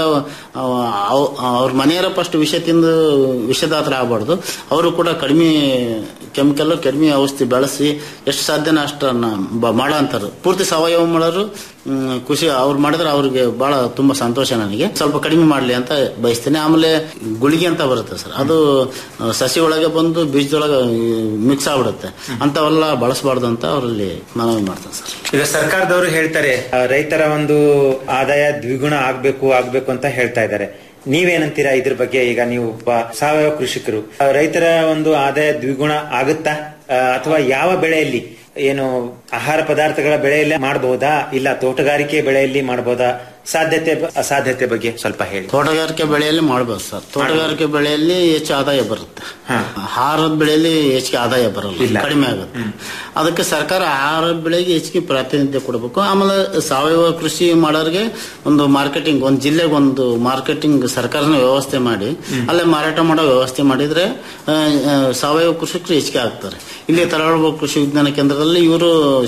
ಅವ್ರ ಮನೆಯವರ ಫಸ್ಟ್ ವಿಷ ತಿಂದು ವಿಷದಾತರ ಆಗಬಾರ್ದು ಅವರು ಕೂಡ ಕಡಿಮೆ ಕೆಮಿಕಲ್ ಕಡಿಮೆ ಔಷಧಿ ಬೆಳೆಸಿ ಎಷ್ಟು ಸಾಧ್ಯನೋ ಅಷ್ಟನ್ನ ಬ- ಮಾಡೋ ಅಂತಾರು ಪೂರ್ತಿ ಸಾವಯವ ಮಾಡೋರು ಮ್, ಖುಷಿ ಅವ್ರು ಮಾಡಿದ್ರೆ ಅವ್ರಿಗೆ ಬಹಳ ತುಂಬಾ ಸಂತೋಷ ನನಗೆ ಸ್ವಲ್ಪ ಕಡಿಮೆ ಮಾಡ್ಲಿ ಅಂತ ಬಯಸ್ತೇನೆ ಆಮೇಲೆ ಗುಳಿಗೆ ಅಂತ ಬರುತ್ತೆ ಸರ್ ಅದು ಆ, ಸಸಿ ಒಳಗೆ ಬಂದು ಬೀಜದೊಳಗೆ ಮಿಕ್ಸ್ ಆಗ್ಬಿಡುತ್ತೆ ಅಂತವೆಲ್ಲ ಬಳಸಬಾರ್ದು ಅಂತ ಅವರಲ್ಲಿ ಮನವಿ ಮಾಡ್ತೇನೆ ಸರ್ ಈಗ ಸರ್ಕಾರದವರು ಹೇಳ್ತಾರೆ ಆ, ರೈತರ ಒಂದು ಆದಾಯ ದ್ವಿಗುಣ ಆಗ್ಬೇಕು ಆಗ್ಬೇಕು ಅಂತ ಹೇಳ್ತಾ ಇದ್ದಾರೆ ನೀವೇನಂತೀರಾ ಇದ್ರ ಬಗ್ಗೆ ಈಗ ನೀವು ಒಬ್ಬ ಸಾವಯವ ಕೃಷಿಕರು ಆ, ರೈತರ ಒಂದು ಆದಾಯ ದ್ವಿಗುಣ ಆಗುತ್ತಾ ಆ, ಅಥವಾ ಯಾವ ಬೆಳೆಯಲ್ಲಿ ಏನು ಆಹಾರ ಪದಾರ್ಥಗಳ ಬೆಳೆಯಲ್ಲಿ ಮಾಡಬಹುದಾ ಇಲ್ಲ ತೋಟಗಾರಿಕೆ ಬೆಳೆಯಲ್ಲಿ ಮಾಡಬಹುದಾ ಸಾಧ್ಯತೆ ಅಸಾಧ್ಯತೆ ಬಗ್ಗೆ ಸ್ವಲ್ಪ ಹೇಳಿ ತೋಟಗಾರಿಕೆ ಬೆಳೆಯಲ್ಲಿ ಮಾಡ್ಬೋದು ಸರ್ ತೋಟಗಾರಿಕೆ ಬೆಳೆಯಲ್ಲಿ ಹೆಚ್ಚು ಆದಾಯ ಬರುತ್ತೆ ಆಹಾರದ ಬೆಳೆಯಲ್ಲಿ ಹೆಚ್ಚಿಗೆ ಆದಾಯ ಬರಲ್ಲ ಕಡಿಮೆ ಆಗುತ್ತೆ ಅದಕ್ಕೆ ಸರ್ಕಾರ ಆಹಾರ ಬೆಳೆಗೆ ಹೆಚ್ಚಿಗೆ ಪ್ರಾತಿನಿಧ್ಯ ಕೊಡಬೇಕು ಆಮೇಲೆ ಸಾವಯವ ಕೃಷಿ ಮಾಡೋರಿಗೆ ಒಂದು ಮಾರ್ಕೆಟಿಂಗ್ ಒಂದು ಜಿಲ್ಲೆಗೆ ಒಂದು ಮಾರ್ಕೆಟಿಂಗ್ ಸರ್ಕಾರನ ವ್ಯವಸ್ಥೆ ಮಾಡಿ ಅಲ್ಲೇ ಮಾರಾಟ ಮಾಡೋ ವ್ಯವಸ್ಥೆ ಮಾಡಿದ್ರೆ ಆ, ಆ, ಸಾವಯವ ಕೃಷಿಕರು ಹೆಚ್ಚಿಗೆ ಆಗ್ತಾರೆ ಇಲ್ಲಿ ತರಳಬ ಕೃಷಿ ವಿಜ್ಞಾನ ಕೇಂದ್ರದಲ್ಲಿ ಇವರು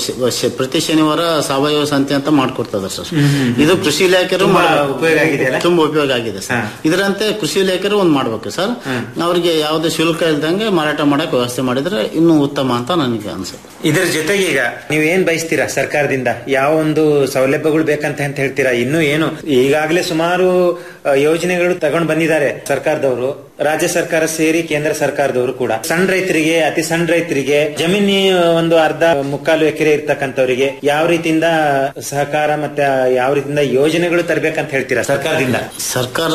ಪ್ರತಿ ಶನಿವಾರ ಸಾವಯವ ಸಂತೆ ಅಂತ ಮಾಡ್ಕೊಡ್ತಾ ಇದಾರೆ ಸರ್ ಇದು ಕೃಷಿ ಇಲಾಖೆರು ತುಂಬಾ ಮಾಡ್ಬೇಕು. ಉಪಯೋಗ ಆಗಿದೆಯಲ್ಲ? ತುಂಬಾ ಉಪಯೋಗ ಆಗಿದೆ ಸರ್ ಇದರಂತೆ ಕೃಷಿ ಇಲಾಖೆರು ಒಂದ್ ಮಾಡ್ಬೇಕು ಸರ್ ಅವ್ರಿಗೆ ಯಾವುದೇ ಶುಲ್ಕ ಇಲ್ದಂಗೆ ಮಾರಾಟ ಮಾಡಕ್ ವ್ಯವಸ್ಥೆ ಮಾಡಿದ್ರೆ ಇನ್ನೂ ಉತ್ತಮ ಅಂತ ನನಗೆ ಅನ್ಸುತ್ತೆ ಇದರ ಜೊತೆಗೆ ಈಗ ನೀವು ಏನ್ ಬಯಸ್ತೀರಾ ಸರ್ಕಾರದಿಂದ ಯಾವ ಒಂದು ಸೌಲಭ್ಯಗಳು ಬೇಕಂತ ಅಂತ ಹೇಳ್ತೀರಾ ಇನ್ನು ಏನು ಈಗಾಗಲೇ ಸುಮಾರು ಆ, ಯೋಜನೆಗಳು ತಗೊಂಡ್ ಬಂದಿದ್ದಾರೆ ಸರ್ಕಾರದವರು ರಾಜ್ಯ ಸರ್ಕಾರ ಸೇರಿ ಕೇಂದ್ರ ಸರ್ಕಾರದವರು ಕೂಡ ಸಣ್ಣ ರೈತರಿಗೆ ಅತಿ ಸಣ್ಣ ರೈತರಿಗೆ ಜಮೀನಿ ಒಂದು ಅರ್ಧ ಮುಕ್ಕಾಲು ಎಕರೆ ಇರ್ತಕ್ಕಂಥವರಿಗೆ ಯಾವ ರೀತಿಯಿಂದ ಸಹಕಾರ ಮತ್ತೆ ಯಾವ ರೀತಿಯಿಂದ ಯೋಜನೆಗಳು ತರಬೇಕಂತ ಹೇಳ್ತೀರಾ ಸರ್ಕಾರದಿಂದ ಸರ್ಕಾರ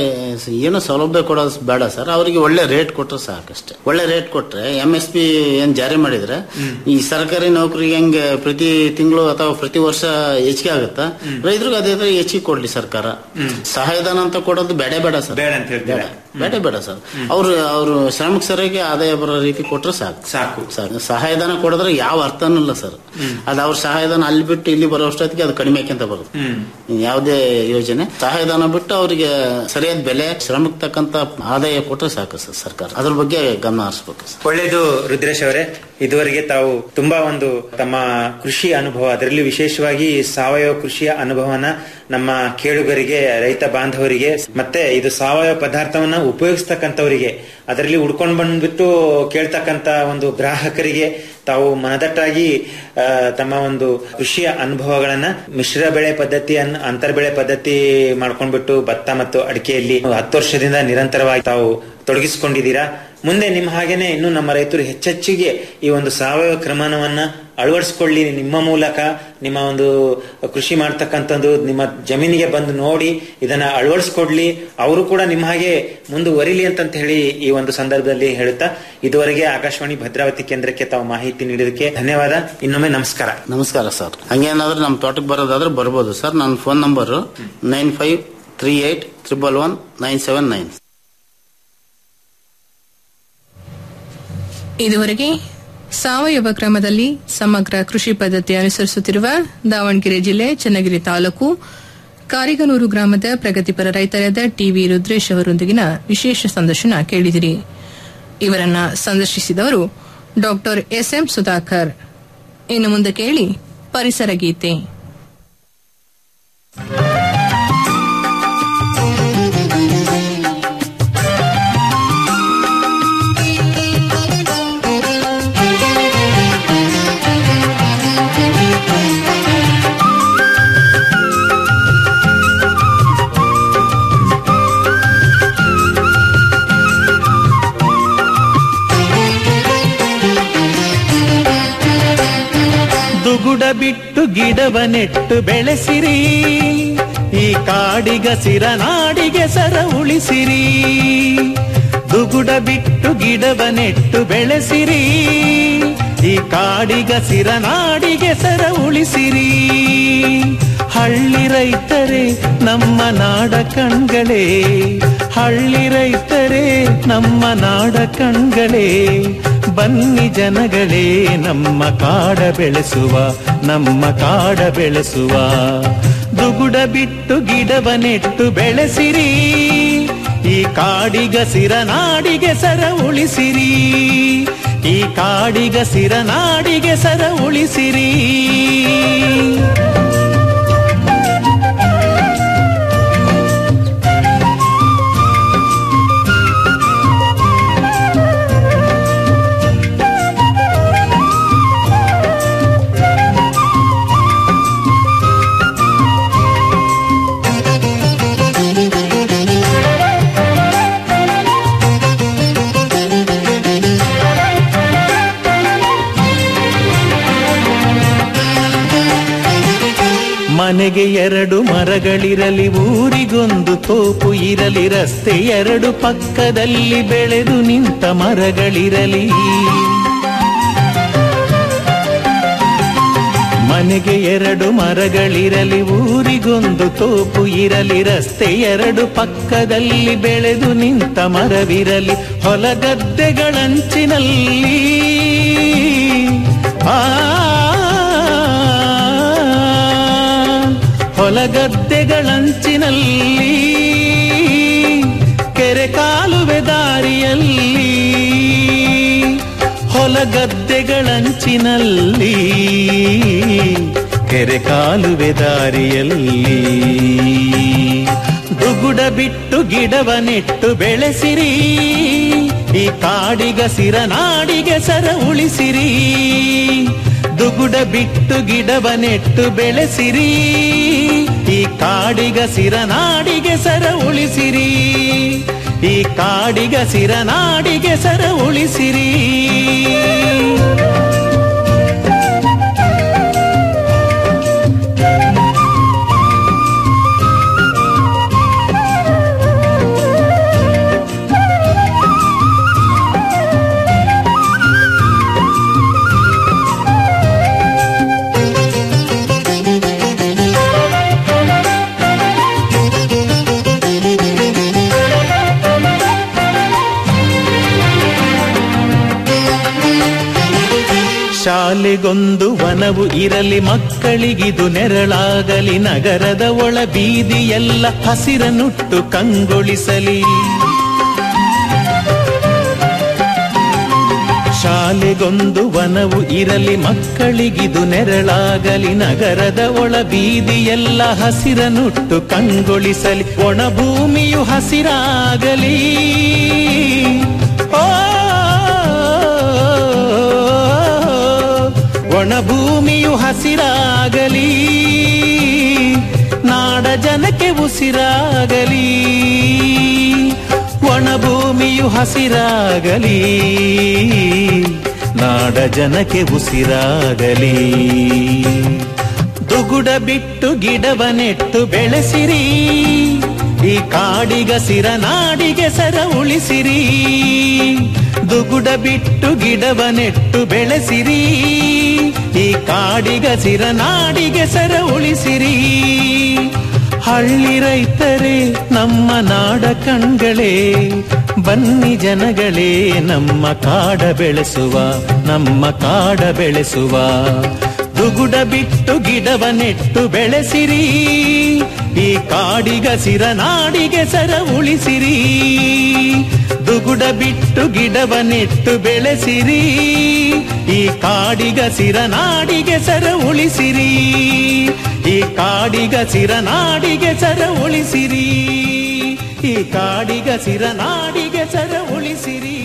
ಏನು ಸೌಲಭ್ಯ ಕೊಡೋದು ಬೇಡ ಸರ್ ಅವರಿಗೆ ಒಳ್ಳೆ ರೇಟ್ ಕೊಟ್ರೆ ಸಾಕಷ್ಟೇ ಒಳ್ಳೆ ರೇಟ್ ಕೊಟ್ರೆ ಎಂ ಎಸ್ ಪಿ ಏನ್ ಜಾರಿ ಮಾಡಿದ್ರೆ ಈ ಸರ್ಕಾರಿ ನೌಕರಿಗೆ ಹೆಂಗೆ ಪ್ರತಿ ತಿಂಗಳು ಅಥವಾ ಪ್ರತಿ ವರ್ಷ ಹೆಚ್ಚಿಗೆ ಆಗುತ್ತಾ ರೈತರಿಗೆ ಅದೇ ತರ ಹೆಚ್ಚಿಗೆ ಕೊಡ್ಲಿ ಸರ್ಕಾರ ಸಹಾಯಧನ ಅಂತ ಕೊಡೋದು ಬೇಡ ಬೇಡ ಸರ್ ಬೇಡ ಅಂತ ಹೇಳ್ತೀರಾ ಬೇಡ ಬೇಡ ಸರ್ ಅವ್ರು ಅವರು ಶ್ರಮಿಕ ಸರಿಗೆ ಆದಾಯ ಬರೋ ರೀತಿ ಕೊಟ್ರೆ ಸಾಕು ಸಾಕು ಸಾಕು ಸಹಾಯಧನ ಕೊಡಿದ್ರೆ ಯಾವ ಅರ್ಥನೂ ಇಲ್ಲ ಸರ್ ಅದು ಅವ್ರ ಸಹಾಯಧನ ಅಲ್ಲಿ ಬಿಟ್ಟು ಇಲ್ಲಿ ಬರೋ ಅಷ್ಟೊತ್ತಿಗೆ ಅದು ಕಡಿಮೆ ಆಕ್ಯಂತ ಬರುತ್ತೆ ಯಾವುದೇ ಯೋಜನೆ ಸಹಾಯಧನ ಬಿಟ್ಟು ಅವರಿಗೆ ಸರಿಯಾದ ಬೆಲೆ ಶ್ರಮಕ್ಕೆ ತಕ್ಕಂತ ಆದಾಯ ಕೊಟ್ರೆ ಸಾಕು ಸರ್ ಸರ್ಕಾರ ಅದ್ರ ಬಗ್ಗೆ ಗಮನ ಹರಿಸ್ಬೇಕು ಸರ್ ಒಳ್ಳೆಯದು ರುದ್ರೇಶ್ ಅವರೇ ಇದುವರೆಗೆ ತಾವು ತುಂಬಾ ಒಂದು ತಮ್ಮ ಕೃಷಿ ಅನುಭವ ಅದರಲ್ಲಿ ವಿಶೇಷವಾಗಿ ಸಾವಯವ ಕೃಷಿಯ ಅನುಭವನ ನಮ್ಮ ಕೇಳುಗರಿಗೆ ರೈತ ಬಾಂಧವರಿಗೆ ಮತ್ತೆ ಇದು ಸಾವಯವ ಪದಾರ್ಥವನ್ನ ಉಪಯೋಗಿಸ್ತಕ್ಕಂಥವರಿಗೆ ಅದರಲ್ಲಿ ಉಡ್ಕೊಂಡು ಬಂದ್ಬಿಟ್ಟು ಕೇಳ್ತಕ್ಕಂತ ಒಂದು ಗ್ರಾಹಕರಿಗೆ ತಾವು ಮನದಟ್ಟಾಗಿ ಆ, ತಮ್ಮ ಒಂದು ಕೃಷಿಯ ಅನುಭವಗಳನ್ನ ಮಿಶ್ರ ಬೆಳೆ ಪದ್ಧತಿಯನ್ನ ಅಂತರ್ ಬೆಳೆ ಪದ್ಧತಿ ಮಾಡ್ಕೊಂಡ್ಬಿಟ್ಟು ಭತ್ತ ಮತ್ತು ಅಡಿಕೆಯಲ್ಲಿ ಹತ್ತು ವರ್ಷದಿಂದ ನಿರಂತರವಾಗಿ ತಾವು ತೊಡಗಿಸಿಕೊಂಡಿದ್ದೀರಾ ಮುಂದೆ ನಿಮ್ಮ ಹಾಗೇನೆ ಇನ್ನು ನಮ್ಮ ರೈತರು ಹೆಚ್ಚೆಚ್ಚಿಗೆ ಈ ಒಂದು ಸಾವಯವ ಕ್ರಮವನ್ನ ಅಳವಡಿಸ್ಕೊಳ್ಳಿ ನಿಮ್ಮ ಮೂಲಕ ನಿಮ್ಮ ಒಂದು ಕೃಷಿ ಮಾಡ್ತಕ್ಕಂಥದ್ದು ನಿಮ್ಮ ಜಮೀನಿಗೆ ಬಂದು ನೋಡಿ ಇದನ್ನ ಅಳವಡಿಸ್ಕೊಡ್ಲಿ ಅವರು ಕೂಡ ನಿಮ್ಮ ಹಾಗೆ ಮುಂದುವರಿಲಿ ಅಂತಂತ ಹೇಳಿ ಈ ಒಂದು ಸಂದರ್ಭದಲ್ಲಿ ಹೇಳುತ್ತಾ ಇದುವರೆಗೆ ಆಕಾಶವಾಣಿ ಭದ್ರಾವತಿ ಕೇಂದ್ರಕ್ಕೆ ತಾವು ಮಾಹಿತಿ ನೀಡಿದಕ್ಕೆ ಧನ್ಯವಾದ ಇನ್ನೊಮ್ಮೆ ನಮಸ್ಕಾರ ನಮಸ್ಕಾರ ಸರ್ ಹಂಗೇನಾದ್ರೆ ನಮ್ಮ ತೋಟಕ್ಕೆ ಬರೋದಾದ್ರೆ ಬರ್ಬೋದು ಸರ್ ನನ್ನ phone number nine five three eight triple one nine seven nine ಇದುವರೆಗೆ ಸಾವಯವ ಕ್ರಮದಲ್ಲಿ ಸಮಗ್ರ ಕೃಷಿ ಪದ್ಧತಿ ಅನುಸರಿಸುತ್ತಿರುವ ದಾವಣಗೆರೆ ಜಿಲ್ಲೆ ಚನ್ನಗಿರಿ ತಾಲೂಕು ಕಾರಿಗನೂರು ಗ್ರಾಮದ ಪ್ರಗತಿಪರ ರೈತರಾದ ಟಿವಿ ರುದ್ರೇಶ್ ಅವರೊಂದಿಗಿನ ವಿಶೇಷ ಸಂದರ್ಶನ ಕೇಳಿದಿರಿ ಇವರನ್ನ ಸಂದರ್ಶಿಸಿದವರು ಡಾಕ್ಟರ್ ಎಸ್ಎಂ ಸುಧಾಕರ್ ಇನ್ನು ಮುಂದೆ ಕೇಳಿ ಪರಿಸರ ಗೀತೆ Thank you. ದುಗುಡ ಬಿಟ್ಟು ಗಿಡವ ನೆಟ್ಟು ಬೆಳೆಸಿರಿ ಈ ಕಾಡಿಗಸಿರ ನಾಡಿಗೆ ಸರ ಉಳಿಸಿರಿ ದುಗುಡ ಬಿಟ್ಟು ಗಿಡವ ನೆಟ್ಟು ಬೆಳೆಸಿರಿ ಈ ಕಾಡಿಗಸಿರ ನಾಡಿಗೆ ಸರ ಉಳಿಸಿರಿ ಹಳ್ಳಿ ರೈತರೇ ನಮ್ಮ ನಾಡ ಕಣ್ಗಳೇ ಹಳ್ಳಿ ರೈತರೇ ನಮ್ಮ ನಾಡ ಕಣ್ಗಳೇ ಬನ್ನಿ ಜನಗಳೇ ನಮ್ಮ ಕಾಡ ಬೆಳೆಸುವ ನಮ್ಮ ಕಾಡ ಬೆಳೆಸುವ ದುಗುಡ ಬಿಟ್ಟು ಗಿಡವ ನೆಟ್ಟು ಬೆಳೆಸಿರಿ ಈ ಕಾಡಿಗಸಿರ ನಾಡಿಗೆ ಸರ ಉಳಿಸಿರಿ ಈ ಕಾಡಿಗಸಿರ ನಾಡಿಗೆ ಸರ ಉಳಿಸಿರಿ ಮನೆಗೆ ಎರಡು ಮರಗಳಿರಲಿ ಊರಿಗೊಂದು ತೋಪು ಇರಲಿ ರಸ್ತೆ ಎರಡು ಪಕ್ಕದಲ್ಲಿ ಬೆಳೆದು ನಿಂತ ಮರಗಳಿರಲಿ ಮನೆಗೆ ಎರಡು ಮರಗಳಿರಲಿ ಊರಿಗೊಂದು ತೋಪು ಇರಲಿ ರಸ್ತೆ ಎರಡು ಪಕ್ಕದಲ್ಲಿ ಬೆಳೆದು ನಿಂತ ಮರವಿರಲಿ ಹೊಲಗದ್ದೆಗಳಂಚಿನಲ್ಲಿ ಆ ಹೊಲಗದ್ದೆಗಳಂಚಿನಲ್ಲಿ ಕೆರೆ ಕಾಲುವೆ ದಾರಿಯಲ್ಲಿ ಹೊಲಗದ್ದೆಗಳಂಚಿನಲ್ಲಿ ಕೆರೆ ಕಾಲುವೆ ದಾರಿಯಲ್ಲಿ ದುಗುಡ ಬಿಟ್ಟು ಗಿಡವ ನೆಟ್ಟು ಬೆಳೆಸಿರಿ ಈ ಕಾಡಿಗಸಿರ ನಾಡಿಗೆ ಸರ ಉಳಿಸಿರಿ ದುಗುಡ ಬಿಟ್ಟು ಗಿಡವ ನೆಟ್ಟು ಬೆಳೆಸಿರಿ ಈ ಕಾಡಿಗಸಿರ ನಾಡಿಗೆ ಸರ ಉಳಿಸಿರಿ ಈ ಕಾಡಿಗಸಿರ ನಾಡಿಗೆ ಸರ ಉಳಿಸಿರಿ ಶಾಲೆಗೊಂದು ವನವು ಇರಲಿ ಮಕ್ಕಳಿಗಿದು ನೆರಳಾಗಲಿ ನಗರದ ಒಳ ಬೀದಿಯೆಲ್ಲ ಹಸಿರನುಟ್ಟು ಕಂಗೊಳಿಸಲಿ ಶಾಲೆಗೊಂದು ವನವು ಇರಲಿ ಮಕ್ಕಳಿಗಿದು ನೆರಳಾಗಲಿ ನಗರದ ಒಳ ಬೀದಿಯೆಲ್ಲ ಹಸಿರನುಟ್ಟು ಕಂಗೊಳಿಸಲಿ ಒಣ ಭೂಮಿಯು ಹಸಿರಾಗಲಿ ಓ ಒಣ ಭೂಮಿಯು ಹಸಿರಾಗಲಿ ನಾಡ ಜನಕ್ಕೆ ಉಸಿರಾಗಲಿ ಒಣ ಭೂಮಿಯು ಹಸಿರಾಗಲಿ ನಾಡ ಜನಕ್ಕೆ ಉಸಿರಾಗಲಿ ದುಗುಡ ಬಿಟ್ಟು ಗಿಡವ ನೆಟ್ಟು ಬೆಳೆಸಿರಿ ಈ ಕಾಡಿಗಸಿರ ನಾಡಿಗೆ ಸರ ಉಳಿಸಿರಿ ದುಗುಡ ಬಿಟ್ಟು ಗಿಡವ ನೆಟ್ಟು ಬೆಳೆಸಿರಿ ಈ ಕಾಡಿಗಸಿರ ನಾಡಿಗೆ ಸರ ಉಳಿಸಿರಿ ಹಳ್ಳಿ ರೈತರೇ ನಮ್ಮ ನಾಡ ಕಣ್ಗಳೇ ಬನ್ನಿ ಜನಗಳೇ ನಮ್ಮ ಕಾಡ ಬೆಳೆಸುವ ನಮ್ಮ ಕಾಡ ಬೆಳೆಸುವ ದುಗುಡ ಬಿಟ್ಟು ಗಿಡವ ನೆಟ್ಟು ಬೆಳೆಸಿರಿ ಈ ಕಾಡಿಗಸಿರ ನಾಡಿಗೆ ಸರ ಉಳಿಸಿರಿ ದುಗುಡ ಬಿಟ್ಟು ಗಿಡವ ನೆಟ್ಟು ಬೆಳೆಸಿರಿ ಈ ಕಾಡಿಗಸಿರ ನಾಡಿಗೆ ಸರ ಉಳಿಸಿರಿ ಈ ಕಾಡಿಗಸಿರ ನಾಡಿಗೆ ಸರ ಉಳಿಸಿರಿ ಈ ಕಾಡಿಗಸಿರ ನಾಡಿಗೆ ಸರ ಉಳಿಸಿರಿ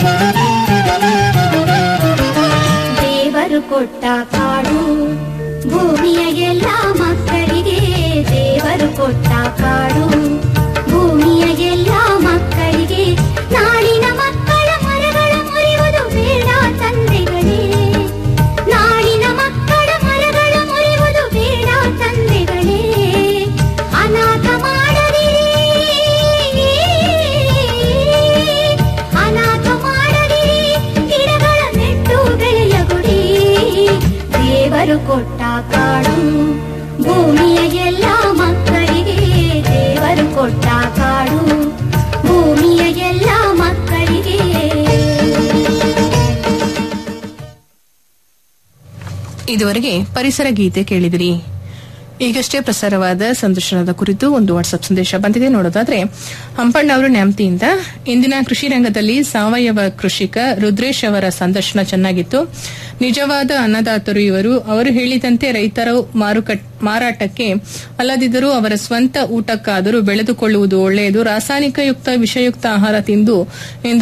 ದೇವರು ಕೊಟ್ಟ ಕಾಡು ಭೂಮಿಯ ಎಲ್ಲ ಮಕ್ಕಳಿಗೆ ದೇವರು ಕೊಟ್ಟ ಕಾಡು ಭೂಮಿಯ ಎಲ್ಲ ಮಕ್ಕಳಿಗೆ ನಾಡಿನ ಮಕ್ಕಳ ಮರಗಳ ಮುರಿಯುವುದು ಬೇಡ ತಂದೆಗಳೇ ನಾಡಿನ ಮಕ್ಕಳ ಮರಗಳ ಮುರಿಯುವುದು ಬೇಡ ತಂದೆಗಳೇ ಅನಾಥ ಮಾಡದಿರಿ ಅನಾಥ ಮಾಡದಿರಿ ಗಿಡಗಳ ನೆಟ್ಟು ಬೆಳೆಯ ಗುಡಿ ದೇವರು ಕೊಟ್ಟ ಕಾಡು ಭೂಮಿಯ ಎಲ್ಲ ಮಕ್ಕಳಿಗೆ ದೇವರು ಕೊಟ್ಟ ಕಾಡು ಭೂಮಿಯ ಎಲ್ಲ ಮಕ್ಕಳಿಗೆ ಇದುವರೆಗೆ ಪರಿಸರ ಗೀತೆ ಕೇಳಿದಿರಿ ಈಗಷ್ಟೇ ಪ್ರಸಾರವಾದ ಸಂದರ್ಶನದ ಕುರಿತು ಒಂದು ವಾಟ್ಸ್ಆಪ್ ಸಂದೇಶ ಬಂದಿದೆ ನೋಡೋದಾದ್ರೆ ಹಂಪಣ್ಣ ಅವರು ನ್ಯಾಮತಿಯಿಂದ ಇಂದಿನ ಕೃಷಿ ರಂಗದಲ್ಲಿ ಸಾವಯವ ಕೃಷಿಕ ರುದ್ರೇಶ್ ಅವರ ಸಂದರ್ಶನ ಚೆನ್ನಾಗಿತ್ತು ನಿಜವಾದ ಅನ್ನದಾತರು ಇವರು ಅವರು ಹೇಳಿದಂತೆ ರೈತರು ಮಾರುಕಟ್ ಮಾರಾಟಕ್ಕೆ ಅಲ್ಲದಿದ್ದರೂ ಅವರ ಸ್ವಂತ ಊಟಕ್ಕಾದರೂ ಬೆಳೆದುಕೊಳ್ಳುವುದು ಒಳ್ಳೆಯದು ರಾಸಾಯನಿಕಯುಕ್ತ ವಿಷಯುಕ್ತ ಆಹಾರ ತಿಂದು ಇಂದು